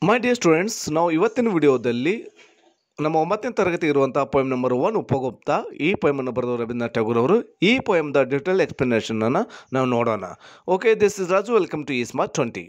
my dear students ನಾವು ಇವತ್ತಿನ ವಿಡಿಯೋದಲ್ಲಿ ನಮ್ಮ ಒಂಬತ್ತನೇ ತರಗತಿ ಇರುವಂಥ ಪೊಯಮ್ ನಂಬರ್ ಒನ್ ಉಪಗುಪ್ತ ಈ ಪೊಯಮನ್ನು ಬರೆದವರು ರವೀಂದ್ರನಾಥ್ ಟ್ಯಾಗೂರ್ ಅವರು ಈ ಪೊಯಮ್ದ ಡಿಟೇಲ್ ಎಕ್ಸ್ಪ್ಲನೇಷನನ್ನು ನಾವು ನೋಡೋಣ okay this is Raju welcome to ಈ ಸ್ಮಾರ್ಟ್ ಟ್ವೆಂಟಿ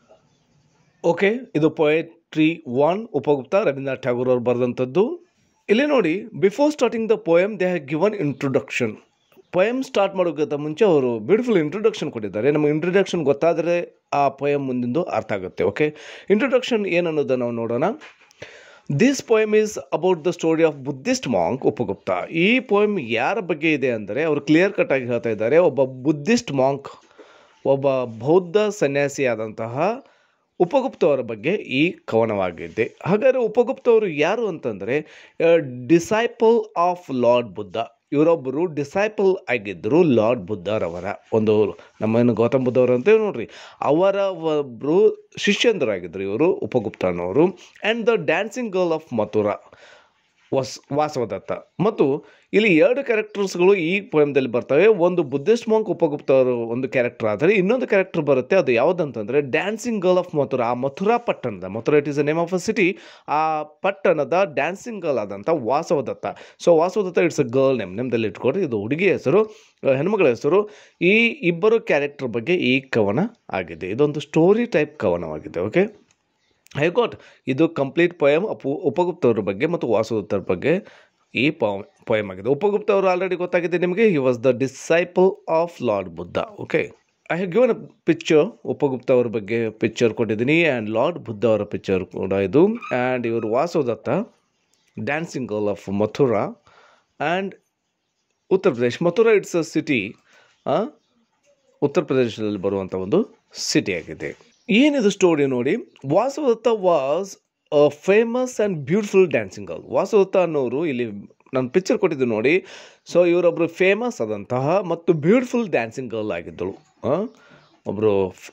ಓಕೆ ಇದು ಪೊಯೆಟ್ರಿ ಒನ್ ಉಪಗುಪ್ತ ರವೀಂದ್ರನಾಥ್ ಟ್ಯಾಗೂರ್ ಅವರು ಬರೆದಂಥದ್ದು ಇಲ್ಲಿ ನೋಡಿ before starting the poem they have given introduction poem start ಮಾಡೋಕ್ಕಿಂತ ಮುಂಚೆ ಅವರು ಬ್ಯೂಟಿಫುಲ್ ಇಂಟ್ರೊಡಕ್ಷನ್ ಕೊಟ್ಟಿದ್ದಾರೆ ನಮಗೆ ಇಂಟ್ರೊಡಕ್ಷನ್ ಗೊತ್ತಾದರೆ ಆ ಪೊಯಮ್ ಮುಂದಿಂದು ಅರ್ಥ ಆಗುತ್ತೆ ಓಕೆ ಇಂಟ್ರೊಡಕ್ಷನ್ ಏನನ್ನೋದನ್ನು ನಾವು ನೋಡೋಣ this poem is about the story of Buddhist monk Upagupta ಈ ಪೊಯಮ್ ಯಾರ ಬಗ್ಗೆ ಇದೆ ಅಂದರೆ ಅವರು ಕ್ಲಿಯರ್ ಕಟ್ ಆಗಿ ಹೇಳ್ತಾ ಇದ್ದಾರೆ ಒಬ್ಬ ಬುದ್ಧಿಸ್ಟ್ ಮಾಂಕ್ ಒಬ್ಬ ಬೌದ್ಧ ಸನ್ಯಾಸಿಯಾದಂತಹ ಉಪಗುಪ್ತ ಅವರ ಬಗ್ಗೆ ಈ ಕವನವಾಗಿದೆ ಹಾಗಾದರೆ ಉಪಗುಪ್ತ ಅವರು ಯಾರು ಅಂತಂದರೆ ಡಿಸೈಪಲ್ ಆಫ್ ಲಾರ್ಡ್ ಬುದ್ಧ ಇವರೊಬ್ಬರು ಡಿಸೈಪಲ್ ಆಗಿದ್ದರು ಲಾರ್ಡ್ ಬುದ್ಧರವರ ಒಂದು ನಮ್ಮನ್ನು ಗೌತಮ್ ಬುದ್ಧ ಅವರು ಅಂತೇಳಿ ನೋಡ್ರಿ ಅವರ ಒಬ್ಬರು ಶಿಷ್ಯಂದರಾಗಿದ್ದರು ಇವರು ಉಪಗುಪ್ತನವರು and the dancing girl of Mathura ವಸ್ ವಾಸವದತ್ತ ಮತ್ತು ಇಲ್ಲಿ ಎರಡು ಕ್ಯಾರೆಕ್ಟರ್ಸ್ಗಳು ಈ ಪೊಯಮ್ದಲ್ಲಿ ಬರ್ತವೆ ಒಂದು ಬುದ್ಧಿಸ್ಟ್ ಮಾಂಕ್ ಉಪಗುಪ್ತ ಅವರು ಒಂದು ಕ್ಯಾರೆಕ್ಟರ್ ಆದರೆ ಇನ್ನೊಂದು ಕ್ಯಾರೆಕ್ಟರ್ ಬರುತ್ತೆ ಅದು ಯಾವುದಂತಂದರೆ ಡ್ಯಾನ್ಸಿಂಗ್ ಗರ್ಲ್ ಆಫ್ ಮಥುರಾ ಆ ಮಥುರಾ ಪಟ್ಟಣದ Mathura it is a name of a city ಆ ಪಟ್ಟಣದ ಡ್ಯಾನ್ಸಿಂಗ್ ಗರ್ಲ್ ಆದಂಥ Vasavadatta so Vasavadatta it's a girl name ನೇಮ್ದಲ್ಲಿ ಇಟ್ಕೊಡ್ರಿ ಇದು ಹುಡುಗಿ ಹೆಸರು ಹೆಣ್ಮಗಳ ಹೆಸರು ಈ ಇಬ್ಬರು ಕ್ಯಾರೆಕ್ಟರ್ ಬಗ್ಗೆ ಈ ಕವನ ಆಗಿದೆ ಇದೊಂದು ಸ್ಟೋರಿ ಟೈಪ್ ಕವನವಾಗಿದೆ ಓಕೆ ಐ ಗಾಟ್ ಇದು ಕಂಪ್ಲೀಟ್ ಪೊಯಮ್ ಅಪು ಉಪಗುಪ್ತವ್ರ ಬಗ್ಗೆ ಮತ್ತು ವಾಸುದತ್ತರ ಬಗ್ಗೆ ಈ ಪೊಯಮ್ ಆಗಿದೆ ಉಪಗುಪ್ತ ಅವರು ಆಲ್ರೆಡಿ ಗೊತ್ತಾಗಿದೆ ನಿಮಗೆ he was the disciple of lord Buddha okay I have given a picture Upagupta ಅವ್ರ ಬಗ್ಗೆ ಪಿಕ್ಚರ್ ಕೊಟ್ಟಿದ್ದೀನಿ ಆ್ಯಂಡ್ ಲಾರ್ಡ್ ಬುದ್ಧ ಅವರ ಪಿಕ್ಚರ್ ಕೂಡ ಇದು ಆ್ಯಂಡ್ ಇವರು Vasudatta dancing girl of Mathura and Uttar Pradesh Mathura it's a city Uttar ಪ್ರದೇಶದಲ್ಲಿ ಬರುವಂಥ ಒಂದು ಸಿಟಿ ಆಗಿದೆ ಏನಿದು ಸ್ಟೋರಿ ನೋಡಿ Vasudatta was a famous and beautiful dancing girl Vasudatta ಅನ್ನೋರು ಇಲ್ಲಿ ನಾನು ಪಿಕ್ಚರ್ ಕೊಟ್ಟಿದ್ದು ನೋಡಿ ಸೊ ಇವರೊಬ್ಬರು ಫೇಮಸ್ ಆದಂತಹ ಮತ್ತು ಬ್ಯೂಟಿಫುಲ್ ಡ್ಯಾನ್ಸಿಂಗ್ ಗರ್ಲ್ ಆಗಿದ್ದಳು ಒಬ್ಬರು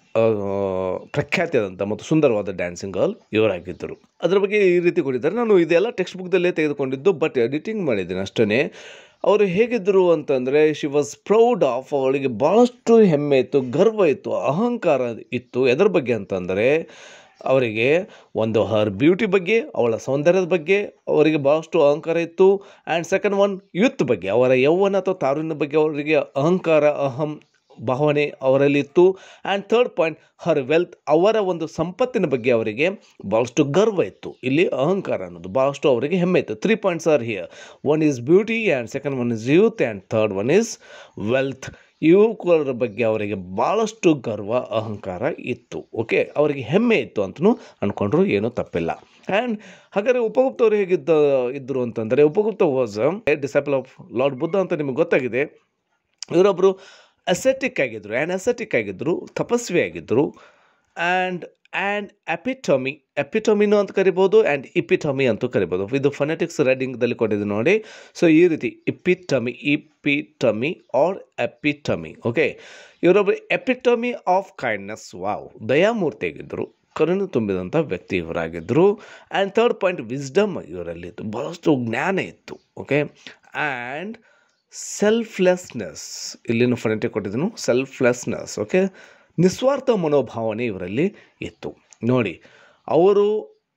ಪ್ರಖ್ಯಾತಿಯಾದಂಥ ಮತ್ತು ಸುಂದರವಾದ ಡ್ಯಾನ್ಸಿಂಗ್ ಗರ್ಲ್ ಇವರಾಗಿದ್ದರು ಅದರ ಬಗ್ಗೆ ಈ ರೀತಿ ಕೊಟ್ಟಿದ್ದಾರೆ ನಾನು ಇದೆಲ್ಲ ಟೆಕ್ಸ್ಟ್ ಬುಕ್ದಲ್ಲೇ ತೆಗೆದುಕೊಂಡಿದ್ದು ಬಟ್ ಎಡಿಟಿಂಗ್ ಮಾಡಿದ್ದೀನಿ ಅಷ್ಟೇ ಅವರು ಹೇಗಿದ್ದರು ಅಂತಂದರೆ ಶಿ ವಾಸ್ ಪ್ರೌಡ್ ಆಫ್ ಅವಳಿಗೆ ಭಾಳಷ್ಟು ಹೆಮ್ಮೆ ಇತ್ತು ಗರ್ವ ಇತ್ತು ಅಹಂಕಾರ ಇತ್ತು ಎದರ ಬಗ್ಗೆ ಅಂತಂದರೆ ಅವರಿಗೆ ಒಂದು ಹರ್ ಬ್ಯೂಟಿ ಬಗ್ಗೆ ಅವಳ ಸೌಂದರ್ಯದ ಬಗ್ಗೆ ಅವರಿಗೆ ಭಾಳಷ್ಟು ಅಹಂಕಾರ ಇತ್ತು ಆ್ಯಂಡ್ ಸೆಕೆಂಡ್ ಒನ್ ಯೂತ್ ಬಗ್ಗೆ ಅವರ ಯೌವನ ಅಥವಾ ತಾರುಣ್ಯ ಬಗ್ಗೆ ಅವರಿಗೆ ಅಹಂಕಾರ ಅಹಂ ಭಾವನೆ ಅವರಲ್ಲಿ ಇತ್ತು and third point her wealth ಅವರ ಒಂದು ಸಂಪತ್ತಿನ ಬಗ್ಗೆ ಅವರಿಗೆ ಭಾಳಷ್ಟು ಗರ್ವ ಇತ್ತು ಇಲ್ಲಿ ಅಹಂಕಾರ ಅನ್ನೋದು ಭಾಳಷ್ಟು ಅವರಿಗೆ ಹೆಮ್ಮೆ ಇತ್ತು three points are here one is beauty and second one is youth and third one is wealth ಇವುಗಳ ಬಗ್ಗೆ ಅವರಿಗೆ ಭಾಳಷ್ಟು ಗರ್ವ ಅಹಂಕಾರ ಇತ್ತು ಓಕೆ ಅವರಿಗೆ ಹೆಮ್ಮೆ ಇತ್ತು ಅಂತಲೂ ಅಂದ್ಕೊಂಡ್ರು ಏನೂ ತಪ್ಪಿಲ್ಲ ಆ್ಯಂಡ್ ಹಾಗಾದರೆ ಉಪಗುಪ್ತ ಅವರು ಹೇಗಿದ್ದ ಇದ್ದರು ಅಂತಂದರೆ Upagupta was disciple of lord Buddha ಅಂತ ನಿಮಗೆ ಗೊತ್ತಾಗಿದೆ ಇವರೊಬ್ಬರು ಅಸೆಟಿಕ್ ಆಗಿದ್ದರು ಆ್ಯಂಡ್ ಅಸೆಟಿಕ್ ಆಗಿದ್ದರು ತಪಸ್ವಿ ಆಗಿದ್ದರು ಆ್ಯಂಡ್ ಆ್ಯಂಡ್ ಎಪಿಟಮಿ ಎಪಿಟಮಿನೂ ಅಂತ ಕರಿಬೋದು ಆ್ಯಂಡ್ ಇಪಿಟಮಿ ಅಂತೂ ಕರಿಬೋದು ಇದು ಫೊನೆಟಿಕ್ಸ್ ರೈಡಿಂಗ್ದಲ್ಲಿ ಕೊಟ್ಟಿದ್ದು ನೋಡಿ ಸೊ ಈ ರೀತಿ epitome epitome or epitome okay ಇವರೊಬ್ಬರು ಎಪಿಟಮಿ ಆಫ್ ಕೈಂಡ್ನೆಸ್ ವಾವ್ ದಯಾಮೂರ್ತಿ ಆಗಿದ್ದರು ಕರುಣೆ ತುಂಬಿದಂಥ ವ್ಯಕ್ತಿ ಇವರಾಗಿದ್ದರು ಆ್ಯಂಡ್ ಥರ್ಡ್ ಪಾಯಿಂಟ್ ವಿಸ್ಡಮ್ ಇವರಲ್ಲಿತ್ತು ಭಾಳಷ್ಟು ಜ್ಞಾನ ಇತ್ತು ಓಕೆ ಆ್ಯಂಡ್ ಸೆಲ್ಫ್ಲೆಸ್ನೆಸ್ ಇಲ್ಲಿನ ಫೊನೆಟಿಕ್ ಕೊಟ್ಟಿದ್ದನು ಸೆಲ್ಫ್ಲೆಸ್ನೆಸ್ ಓಕೆ ನಿಸ್ವಾರ್ಥ ಮನೋಭಾವನೆ ಇವರಲ್ಲಿ ಇತ್ತು ನೋಡಿ ಅವರು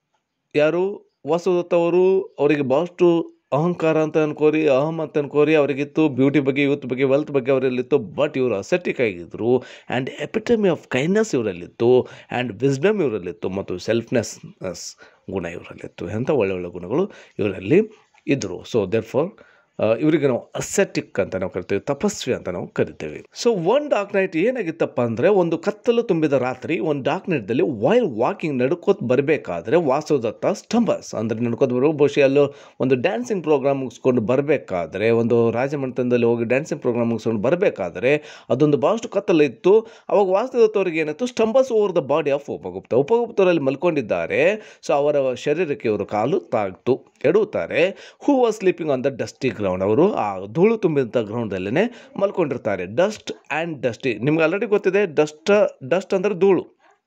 ಯಾರು ವಾಸುದತ್ತ ಅವರು ಅವರಿಗೆ ಭಾಳಷ್ಟು ಅಹಂಕಾರ ಅಂತ ಅನ್ಕೋರಿ ಅಹಂ ಅಂತ ಅನ್ಕೋರಿ ಅವರಿಗಿತ್ತು ಬ್ಯೂಟಿ ಬಗ್ಗೆ ಯೂತ್ ಬಗ್ಗೆ ವೆಲ್ತ್ ಬಗ್ಗೆ ಅವರಲ್ಲಿತ್ತು ಬಟ್ ಇವರು ಅಸೆಟಿಕ್ ಆಗಿದ್ದರು ಆ್ಯಂಡ್ ಎಪಿಟಮಿ ಆಫ್ ಕೈಂಡ್ನೆಸ್ ಇವರಲ್ಲಿತ್ತು ಆ್ಯಂಡ್ ವಿಸ್ಡಮ್ ಇವರಲ್ಲಿತ್ತು ಮತ್ತು ಸೆಲ್ಫ್ನೆಸ್ನೆಸ್ ಗುಣ ಇವರಲ್ಲಿತ್ತು ಎಂಥ ಒಳ್ಳೆ ಒಳ್ಳೆ ಗುಣಗಳು ಇವರಲ್ಲಿ ಇದ್ದರು ಸೊ ದೇರ್ ಫಾರ್ ಇವರಿಗೆ ನಾವು ಅಸೆಟಿಕ್ ಅಂತ ನಾವು ಕರಿತೀವಿ ತಪಸ್ವಿ ಅಂತ ನಾವು ಕರಿತೇವೆ ಸೊ ಒನ್ ಡಾರ್ಕ್ ನೈಟ್ ಏನಾಗಿತ್ತಪ್ಪ ಅಂದರೆ ಒಂದು ಕತ್ತಲು ತುಂಬಿದ ರಾತ್ರಿ ಒಂದು ಡಾರ್ಕ್ ನೈಟ್ದಲ್ಲಿ ವೈಲ್ ವಾಕಿಂಗ್ ನಡ್ಕೋತ ಬರಬೇಕಾದ್ರೆ ವಾಸುದತ್ತ ಸ್ಟಂಬಸ್ ಅಂದರೆ ನಡ್ಕೋತ ಬರೋ ಬಹುಶಃ ಅಲ್ಲೋ ಒಂದು ಡ್ಯಾನ್ಸಿಂಗ್ ಪ್ರೋಗ್ರಾಮ್ ಮುಗಿಸ್ಕೊಂಡು ಬರಬೇಕಾದ್ರೆ ಒಂದು ರಾಜಮನೆತನದಲ್ಲಿ ಹೋಗಿ ಡ್ಯಾನ್ಸಿಂಗ್ ಪ್ರೋಗ್ರಾಮ್ ಮುಗಿಸ್ಕೊಂಡು ಬರಬೇಕಾದ್ರೆ ಅದೊಂದು ಭಾಳಷ್ಟು ಕತ್ತಲು ಇತ್ತು ಅವಾಗ ವಾಸುದತ್ತವ್ರಿಗೆ ಏನಾಯ್ತು stumbles over the body of Upagupta ಉಪಗುಪ್ತರಲ್ಲಿ ಮಲ್ಕೊಂಡಿದ್ದಾರೆ ಸೊ ಅವರ ಶರೀರಕ್ಕೆ ಇವರು ಕಾಲು ತಾಗ್ತು ಎಡುತ್ತಾರೆ who was sleeping on the dusty ground ಅವರು ಆ ಧೂಳು ತುಂಬಿದಂಥ ಗ್ರೌಂಡಲ್ಲೇ ಮಲ್ಕೊಂಡಿರ್ತಾರೆ ಡಸ್ಟ್ ಆ್ಯಂಡ್ ಡಸ್ಟಿ ನಿಮ್ಗೆ ಆಲ್ರೆಡಿ ಗೊತ್ತಿದೆ ಡಸ್ಟ್ ಡಸ್ಟ್ ಅಂದರೆ ಧೂಳು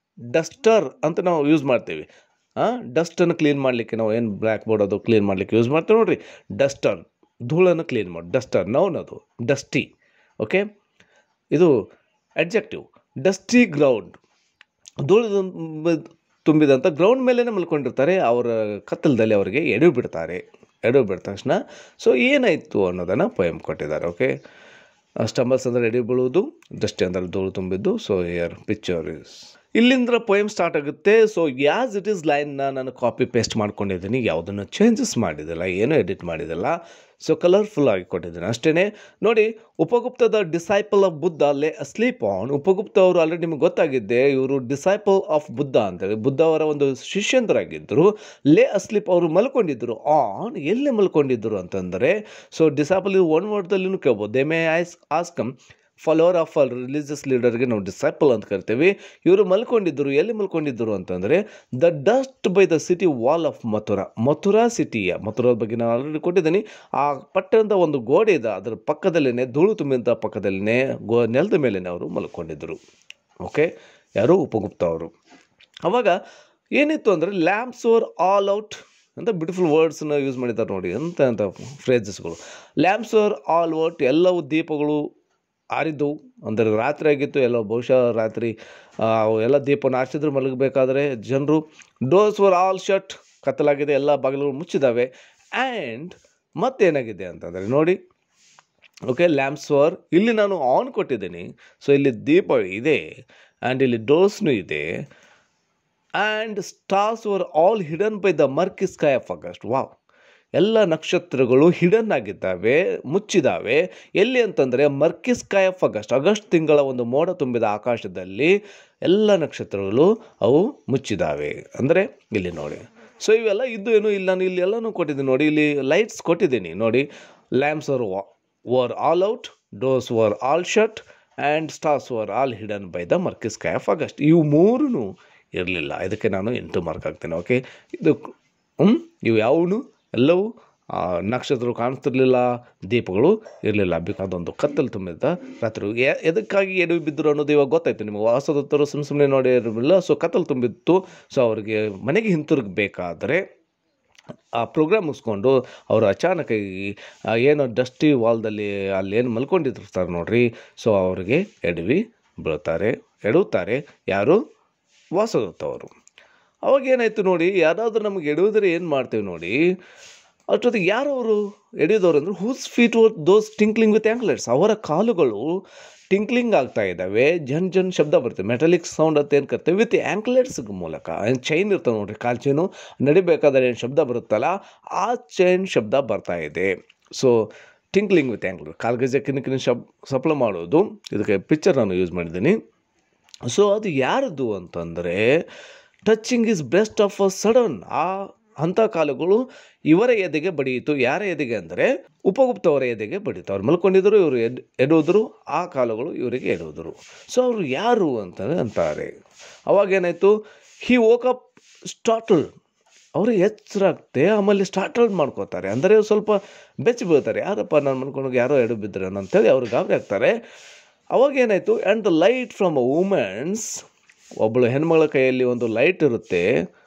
ಡಸ್ಟರ್ ಅಂತ ನಾವು ಯೂಸ್ ಮಾಡ್ತೀವಿ ಡಸ್ಟನ್ನು ಕ್ಲೀನ್ ಮಾಡಲಿಕ್ಕೆ ನಾವು ಏನು ಬ್ಲ್ಯಾಕ್ ಬೋರ್ಡ್ ಅದು ಕ್ಲೀನ್ ಮಾಡಲಿಕ್ಕೆ ಯೂಸ್ ಮಾಡ್ತೀವಿ ನೋಡಿರಿ ಡಸ್ಟರ್ ಧೂಳನ್ನು ಕ್ಲೀನ್ ಮಾಡಿ ಡಸ್ಟರ್ ನೌನ್ ಅದು ಡಸ್ಟಿ ಓಕೆ ಇದು ಅಡ್ಜೆಕ್ಟಿವ್ ಡಸ್ಟಿ ಗ್ರೌಂಡ್ ಧೂಳು ತುಂಬಿದಂಥ ಗ್ರೌಂಡ್ ಮೇಲೇ ಮಲ್ಕೊಂಡಿರ್ತಾರೆ ಅವರ ಕತ್ತಲದಲ್ಲಿ ಅವರಿಗೆ ಎಡವಿ ಬಿಡ್ತಾರೆ ಎಡವಿ ಬಿಟ್ಟ ತಕ್ಷಣ ಸೊ ಏನಾಯಿತು ಅನ್ನೋದನ್ನು ಪೊಯಮ್ ಕೊಟ್ಟಿದ್ದಾರೆ ಓಕೆ ಸ್ಟಂಬಲ್ಸ್ ಅಂದರೆ ಎಡಿ ಬೀಳುವುದು ಡಸ್ಟ್ ಅಂದರೆ ಧೂಳು ತುಂಬಿದ್ದು ಸೊ ಇಯರ್ ಪಿಕ್ಚರ್ ಇಸ್ ಇಲ್ಲಿಂದ ಪೊಯಮ್ ಸ್ಟಾರ್ಟ್ ಆಗುತ್ತೆ ಸೊ ಯಾಸ್ ಇಟ್ ಈಸ್ ಲೈನ್ನ ನಾನು ಕಾಪಿ ಪೇಸ್ಟ್ ಮಾಡ್ಕೊಂಡಿದ್ದೀನಿ ಯಾವುದನ್ನು ಚೇಂಜಸ್ ಮಾಡಿದಿಲ್ಲ ಏನೂ ಎಡಿಟ್ ಮಾಡಿದಿಲ್ಲ ಸೊ ಕಲರ್ಫುಲ್ ಆಗಿ ಕೊಟ್ಟಿದ್ದೀನಿ ಅಷ್ಟೇ ನೋಡಿ ಉಪಗುಪ್ತದ disciple of Buddha lay sleep on Upagupta ಅವರು ಆಲ್ರೆಡಿ ನಿಮಗೆ ಗೊತ್ತಾಗಿದ್ದೆ ಇವರು ಡಿಸೈಪಲ್ ಆಫ್ ಬುದ್ಧ ಅಂತೇಳಿ ಬುದ್ಧ ಅವರ ಒಂದು ಶಿಷ್ಯಂತರಾಗಿದ್ದರು ಲೇ ಅಸ್ಲೀಪ್ ಅವರು ಮಲ್ಕೊಂಡಿದ್ದರು ಆನ್ ಎಲ್ಲಿ ಮಲ್ಕೊಂಡಿದ್ದರು ಅಂತಂದರೆ ಸೊ ಡಿಸೈಪಲ್ ಇದು ಒನ್ ವರ್ಡ್ದಲ್ಲಿನೂ ಕೇಳ್ಬೋದು ದೇ ಮೇ ಐಸ್ ಆಸ್ಕಮ್ ಫಾಲೋವರ್ ಆಫ್ ಅಲ್ ರಿಲಿಜಿಯಸ್ ಲೀಡರ್ಗೆ ನಾವು ಡಿಸೈಪಲ್ ಅಂತ ಕರಿತೀವಿ ಇವರು ಮಲ್ಕೊಂಡಿದ್ದರು ಎಲ್ಲಿ ಮಲ್ಕೊಂಡಿದ್ದರು ಅಂತಂದರೆ the dust by the city wall of Mathura Mathura ಸಿಟಿಯ ಮಥುರಾ ಬಗ್ಗೆ ನಾನು ಆಲ್ರೆಡಿ ಕೊಟ್ಟಿದ್ದೀನಿ ಆ ಪಟ್ಟಣದ ಒಂದು ಗೋಡೆ ಇದೆ ಅದರ ಪಕ್ಕದಲ್ಲೇ ಧೂಳು ತುಂಬಿದಂಥ ಪಕ್ಕದಲ್ಲೇ ಗೋ ನೆಲದ ಮೇಲೇ ಅವರು ಮಲ್ಕೊಂಡಿದ್ದರು ಓಕೆ ಯಾರು ಉಪಗುಪ್ತ ಅವರು ಅವಾಗ ಏನಿತ್ತು ಅಂದರೆ ಲ್ಯಾಂಪ್ಸ್ ಓರ್ ಆಲ್ ಔಟ್ ಅಂತ ಬ್ಯೂಟಿಫುಲ್ ವರ್ಡ್ಸನ್ನ ಯೂಸ್ ಮಾಡಿದ್ದಾರೆ ನೋಡಿ ಅಂತ ಅಂತ ಫ್ರೇಜಸ್ಗಳು ಲ್ಯಾಂಪ್ಸ್ ಓರ್ ಆಲ್ ಔಟ್ ಎಲ್ಲವೂ ದೀಪಗಳು ಆರಿದ್ದು ಅಂದರೆ ರಾತ್ರಿ ಆಗಿತ್ತು ಎಲ್ಲೋ ಬಹುಶಃ ರಾತ್ರಿ ಆ, ಅವು ಎಲ್ಲ ದೀಪನ ಆರಿಸಿದ್ರು ಮಲಗಬೇಕಾದ್ರೆ ಜನರು ಡೋರ್ಸ್ ವರ್ ಆಲ್ ಶಟ್ ಕತ್ತಲಾಗಿದೆ ಎಲ್ಲ ಬಾಗಿಲುಗಳು ಮುಚ್ಚಿದ್ದಾವೆ ಆ್ಯಂಡ್ ಮತ್ತೇನಾಗಿದೆ ಅಂತಂದರೆ ನೋಡಿ ಓಕೆ ಲ್ಯಾಂಪ್ಸ್ ವರ್ ಇಲ್ಲಿ ನಾನು ಆನ್ ಕೊಟ್ಟಿದ್ದೀನಿ ಸೊ ಇಲ್ಲಿ ದೀಪ ಇದೆ ಆ್ಯಂಡ್ ಇಲ್ಲಿ ಡೋರ್ಸ್ನೂ ಇದೆ and stars were all hidden by the murky sky of August wow ಎಲ್ಲ ನಕ್ಷತ್ರಗಳು ಹಿಡನ್ ಆಗಿದ್ದಾವೆ ಮುಚ್ಚಿದ್ದಾವೆ ಎಲ್ಲಿ ಅಂತಂದರೆ murky sky of August August ತಿಂಗಳ ಒಂದು ಮೋಡ ತುಂಬಿದ ಆಕಾಶದಲ್ಲಿ ಎಲ್ಲ ನಕ್ಷತ್ರಗಳು ಅವು ಮುಚ್ಚಿದ್ದಾವೆ ಅಂದರೆ ಇಲ್ಲಿ ನೋಡಿ ಸೊ ಇವೆಲ್ಲ ಇದ್ದು ಏನು ಇಲ್ಲ ನಾನು ಇಲ್ಲಿ ಎಲ್ಲನೂ ಕೊಟ್ಟಿದ್ದೀನಿ ನೋಡಿ ಇಲ್ಲಿ ಲೈಟ್ಸ್ ಕೊಟ್ಟಿದ್ದೀನಿ ನೋಡಿ lamps were were all out doors were all shut and stars were all hidden by the murky sky of August ಇವು ಮೂರೂ ಇರಲಿಲ್ಲ ಇದಕ್ಕೆ ನಾನು ಎಂಟು ಮಾರ್ಕ್ ಹಾಕ್ತೇನೆ ಓಕೆ ಇದು ಹ್ಞೂ ಇವು ಯಾವನು ಎಲ್ಲವೂ ಆ, ನಕ್ಷತ್ರಗಳು ಕಾಣಿಸ್ತಿರ್ಲಿಲ್ಲ ದೀಪಗಳು ಇರಲಿಲ್ಲ ಅದೊಂದು ಕತ್ತಲು ತುಂಬಿದ್ದ ರಾತ್ರಿ ಎ- ಎದಕ್ಕಾಗಿ ಎಡವಿ ಬಿದ್ದರು ಅನ್ನೋದು ಇವಾಗ ಗೊತ್ತಾಯ್ತು ನಿಮಗೆ ವಾಸದತ್ತರು ಸುಮ್ಮ ಸುಮ್ಮನೆ ನೋಡಿ ಇರಲಿಲ್ಲ ಸೊ ಕತ್ತಲು ತುಂಬಿತ್ತು ಸೊ ಅವರಿಗೆ ಮನೆಗೆ ಹಿಂತಿರುಗಬೇಕಾದ್ರೆ ಆ ಪ್ರೋಗ್ರಾಮ್ ಮುಗಿಸ್ಕೊಂಡು ಅವರು ಅಚಾನಕ್ಕಾಗಿ ಆ ಏನೋ ಡಸ್ಟಿ ವಾಲ್ದಲ್ಲಿ ಅಲ್ಲಿ ಏನು ಮಲ್ಕೊಂಡಿರ್ತಾರೆ ನೋಡ್ರಿ ಸೊ ಅವ್ರಿಗೆ ಎಡವಿ ಬೀಳ್ತಾರೆ ಎಡುತ್ತಾರೆ ಯಾರು ವಾಸದತ್ತವರು ಅವಾಗ ಏನಾಯ್ತು ನೋಡಿ ಯಾರಾದರೂ ನಮಗೆ ಎಡುವುದ್ರೆ ಏನು ಮಾಡ್ತೇವೆ ನೋಡಿ ಅಷ್ಟೊತ್ತಿಗೆ ಯಾರು ಅವರು ಎಡೆಯೋದವ್ರು ಅಂದರೆ whose feet are those tinkling with anklets ಅವರ ಕಾಲುಗಳು ಟಿಂಕ್ಲಿಂಗ್ ಆಗ್ತಾ ಇದ್ದಾವೆ ಜನ್ ಜನ್ ಶಬ್ದ ಬರ್ತದೆ ಮೆಟಲಿಕ್ ಸೌಂಡ್ ಅಂತ ಏನು ಕರ್ತೇವೆ ವಿತ್ ಆ್ಯಂಕ್ಲೆಟ್ಸ್ ಮೂಲಕ ಏನು ಚೈನ್ ಇರ್ತದೆ ನೋಡ್ರಿ ಕಾಲು ಚೈನು ನಡಿಬೇಕಾದ್ರೆ ಏನು ಶಬ್ದ ಬರುತ್ತಲ್ಲ ಆ ಚೈನ್ ಶಬ್ದ ಬರ್ತಾ ಇದೆ ಸೊ ಟಿಂಕ್ಲಿಂಗ್ ವಿತ್ ಆ್ಯಂಕ್ಲೆಟ್ ಕಾಲ್ಗಜ ಕಿನಿಕಿನ ಶಬ್ ಸಪ್ಲ ಮಾಡೋದು ಇದಕ್ಕೆ ಪಿಕ್ಚರ್ ನಾನು ಯೂಸ್ ಮಾಡಿದ್ದೀನಿ ಸೊ ಅದು ಯಾರದು ಅಂತಂದರೆ touching is best of a sudden ಆ ಅಂಥ ಕಾಲಗಳು ಇವರ ಎದೆಗೆ ಬಡಿಯಿತು ಯಾರ ಎದೆಗೆ ಅಂದರೆ ಉಪಗುಪ್ತವರ ಎದೆಗೆ ಬಡಿತು ಅವ್ರು ಮಲ್ಕೊಂಡಿದ್ದರು ಇವರು ಎಡ್ ಎಡುವುದರು ಆ ಕಾಲಗಳು ಇವರಿಗೆ ಎಡುವುದರು ಸೊ ಅವರು ಯಾರು ಅಂತ ಅಂತಾರೆ ಅವಾಗೇನಾಯಿತು ಹಿ ವೋಕ್ ಅಪ್ ಸ್ಟಾರ್ಟಲ್ ಅವರು ಎಚ್ಚರಾಗ್ತೆ ಆಮೇಲೆ ಸ್ಟಾರ್ಟಲ್ಡ್ ಮಾಡ್ಕೋತಾರೆ ಅಂದರೆ ಸ್ವಲ್ಪ ಬೆಚ್ಚಿ ಬೀಳ್ತಾರೆ ಯಾರಪ್ಪ ನಾನು ಮನ್ಕೊಂಡು ಯಾರೋ ಎಡು ಬಿದ್ದರೆ ಅಂತೇಳಿ ಅವ್ರು ಗಾಬರಿ ಆಗ್ತಾರೆ ಅವಾಗ ಏನಾಯಿತು and the light from a women's ಒಬ್ಬಳು ಹೆಣ್ಮಗಳ ಕೈಯಲ್ಲಿ ಒಂದು ಲೈಟ್ ಇರುತ್ತೆ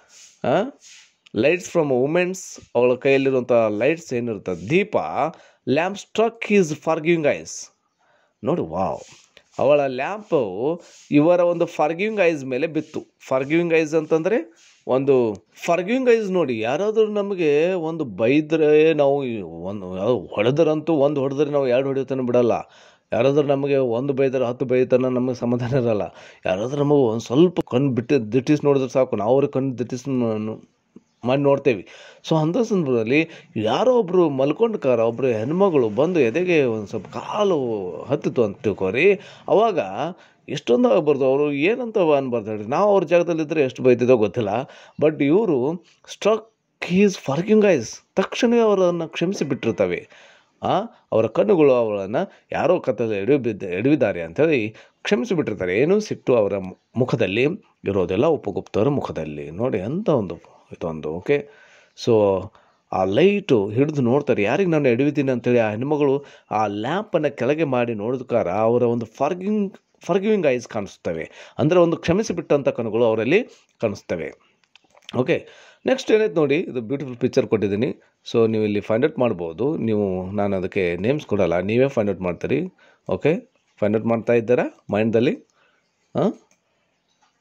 ಲೈಟ್ಸ್ ಫ್ರಮ್ ವುಮೆನ್ಸ್ ಅವಳ ಕೈಯಲ್ಲಿರುವಂಥ ಲೈಟ್ಸ್ ಏನಿರುತ್ತೆ ದೀಪ lamp struck his forgiving eyes ನೋಡಿ ವಾವ್ ಅವಳ ಲ್ಯಾಂಪು ಇವರ ಒಂದು ಫಾರ್ಗಿವಿಂಗ್ ಐಸ್ ಮೇಲೆ ಬಿತ್ತು ಫಾರ್ಗಿವಿಂಗ್ ಐಸ್ ಅಂತಂದರೆ ಒಂದು ಫಾರ್ಗಿವಿಂಗ್ ಐಸ್ ನೋಡಿ ಯಾರಾದರೂ ನಮಗೆ ಒಂದು ಬೈದರೆ ನಾವು ಒಂದು ಹೊಡೆದ್ರಂತೂ ಒಂದು ಹೊಡೆದ್ರೆ ನಾವು ಎರಡು ಹೊಡೆಯೋತನ ಬಿಡಲ್ಲ ಯಾರಾದ್ರೂ ನಮಗೆ ಒಂದು ಬೈದರೆ ಹತ್ತು ಬೈತಾನ ನಮಗೆ ಸಮಾಧಾನ ಇರಲ್ಲ ಯಾರಾದ್ರೂ ನಮಗೆ ಒಂದು ಸ್ವಲ್ಪ ಕಣ್ಣು ಬಿಟ್ಟು ದಿಟ್ಟಿಸ್ ನೋಡಿದ್ರೆ ಸಾಕು ನಾವು ಅವ್ರಿಗೆ ಕಣ್ಣು ದಿಟ್ಟಿಸ್ ಮಾಡಿ ನೋಡ್ತೇವೆ ಸೊ ಅಂಥ ಸಂದರ್ಭದಲ್ಲಿ ಯಾರೋ ಒಬ್ಬರು ಮಲ್ಕೊಂಡು ಕಾರ ಒಬ್ಬರು ಹೆಣ್ಮಗಳು ಬಂದು ಎದೆಗೆ ಒಂದು ಸ್ವಲ್ಪ ಕಾಲು ಹತ್ತಿತು ಅಂತ ತಿಳ್ಕೊರಿ ಅವಾಗ ಎಷ್ಟೊಂದು ಆಗ್ಬಾರ್ದು ಅವರು ಏನಂತ ಅನ್ಬಾರ್ದು ಹೇಳ್ರಿ ನಾವು ಅವ್ರ ಜಾಗದಲ್ಲಿದ್ದರೆ ಎಷ್ಟು ಬೈತಿದ್ದೋ ಗೊತ್ತಿಲ್ಲ ಬಟ್ ಇವರು ಸ್ಟ್ರಕ್ ಹೀಸ್ ಫಾರ್ಕಿಂಗ್ ಐಸ್ ತಕ್ಷಣವೇ ಅವರನ್ನು ಕ್ಷಮಿಸಿ ಬಿಟ್ಟಿರ್ತವೆ ಆ, ಅವರ ಕಣ್ಣುಗಳು ಅವಳನ್ನು ಯಾರೋ ಕತ್ತಲೆ ಎಡವಿ ಬಿದ್ದ ಎಡವಿದ್ದಾರೆ ಅಂಥೇಳಿ ಕ್ಷಮಿಸಿ ಬಿಟ್ಟಿರ್ತಾರೆ ಏನು ಸಿಟ್ಟು ಅವರ ಮು- ಮುಖದಲ್ಲಿ ಇರೋದೆಲ್ಲ ಉಪಗುಪ್ತವರ ಮುಖದಲ್ಲಿ ನೋಡಿ ಅಂಥ ಒಂದು ಇದೊಂದು ಓಕೆ ಸೊ ಆ ಲೈಟು ಹಿಡಿದು ನೋಡ್ತಾರೆ ಯಾರಿಗೆ ನಾನು ಎಡವಿದ್ದೀನಿ ಅಂತೇಳಿ ಆ ಹೆಣ್ಮಗಳು ಆ ಲ್ಯಾಂಪನ್ನು ಕೆಳಗೆ ಮಾಡಿ ನೋಡಿದ್ಕಾರ ಅವರ ಒಂದು ಫಾರ್ಗಿಂಗ್ ಫಾರ್ಗಿವಿಂಗ್ ಐಸ್ ಕಾಣಿಸ್ತವೆ ಅಂದರೆ ಒಂದು ಕ್ಷಮಿಸಿ ಬಿಟ್ಟಂಥ ಕಣ್ಣುಗಳು ಅವರಲ್ಲಿ ಕಾಣಿಸ್ತವೆ ಓಕೆ ನೆಕ್ಸ್ಟ್ ಏನಾಯ್ತು ನೋಡಿ ಇದು ಬ್ಯೂಟಿಫುಲ್ ಪಿಕ್ಚರ್ ಕೊಟ್ಟಿದ್ದೀನಿ ಸೊ ನೀವು ಇಲ್ಲಿ ಫೈಂಡ್ ಔಟ್ ಮಾಡ್ಬೋದು ನೀವು ನಾನು ಅದಕ್ಕೆ ನೇಮ್ಸ್ ಕೊಡಲ್ಲ ನೀವೇ ಫೈಂಡ್ ಔಟ್ ಮಾಡ್ತೀರಿ ಓಕೆ ಫೈಂಡ್ ಔಟ್ ಮಾಡ್ತಾ ಇದ್ದಾರಾ ಮೈಂಡ್ದಲ್ಲಿ ಹಾಂ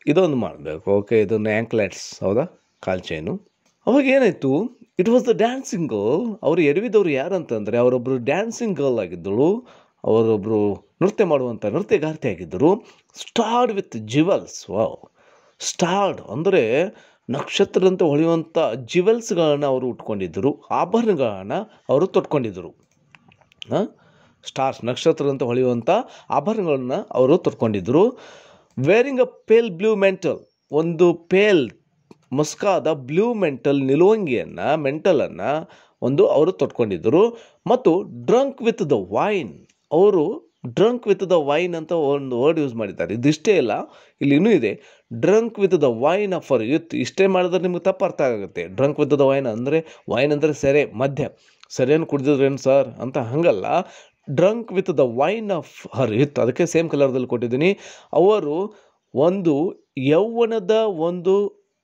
ಇದೊಂದು ಮಾಡಬೇಕು ಓಕೆ ಇದೊಂದು ಆ್ಯಂಕ್ಲೆಟ್ಸ್ ಹೌದಾ ಕಾಲ್ ಚೈನು ಅವಾಗ ಏನಾಯಿತು it was the dancing girl ಅವರು ಎಡವಿದವರು ಯಾರಂತಂದರೆ ಅವರೊಬ್ಬರು ಡ್ಯಾನ್ಸಿಂಗ್ ಗರ್ಲ್ ಆಗಿದ್ದಳು ಅವರೊಬ್ಬರು ನೃತ್ಯ ಮಾಡುವಂಥ ನೃತ್ಯಗಾರ್ತಿ ಆಗಿದ್ದರು starred with jewels wow starred ಅಂದರೆ ನಕ್ಷತ್ರದಂತೆ ಹೊಳೆಯುವಂಥ ಜಿವೆಲ್ಸ್ಗಳನ್ನ ಅವರು ಉಟ್ಕೊಂಡಿದ್ದರು ಆಭರಣಗಳನ್ನ ಅವರು ತೊಟ್ಕೊಂಡಿದ್ದರು ಹಾಂ ಸ್ಟಾರ್ಸ್ ನಕ್ಷತ್ರದಂತೆ ಹೊಳೆಯುವಂಥ ಆಭರಣಗಳನ್ನ ಅವರು ತೊಟ್ಕೊಂಡಿದ್ದರು wearing a pale blue mantle ಒಂದು ಪೇಲ್ ಮುಸ್ಕಾದ ಬ್ಲೂ ಮೆಂಟಲ್ ನಿಲುವಂಗಿಯನ್ನು ಮೆಂಟಲನ್ನು ಒಂದು ಅವರು ತೊಟ್ಕೊಂಡಿದ್ದರು ಮತ್ತು ಡ್ರಂಕ್ ವಿತ್ ದ ವೈನ್ ಅವರು ಡ್ರಂಕ್ ವಿತ್ ದ ವೈನ್ ಅಂತ ಒಂದು ವರ್ಡ್ ಯೂಸ್ ಮಾಡಿದ್ದಾರೆ ಇದಿಷ್ಟೇ ಇಲ್ಲ ಇಲ್ಲಿ ಇನ್ನೂ ಇದೆ drunk with the wine of her youth ಇಷ್ಟೇ ಮಾಡಿದ್ರೆ ನಿಮ್ಗೆ ತಪ್ಪು ಅರ್ಥ ಆಗುತ್ತೆ ಡ್ರಂಕ್ ವಿತ್ ದ ವೈನ್ ಅಂದರೆ ವೈನ್ ಅಂದರೆ ಸೆರೆ ಮದ್ಯ ಸೆರೆಯನ್ನು ಕುಡಿದಿದ್ರೇನು ಸರ್ ಅಂತ ಹಂಗಲ್ಲ drunk with the wine of her youth ಅದಕ್ಕೆ ಸೇಮ್ ಕಲರ್ದಲ್ಲಿ ಕೊಟ್ಟಿದ್ದೀನಿ ಅವರು ಒಂದು ಯೌವನದ ಒಂದು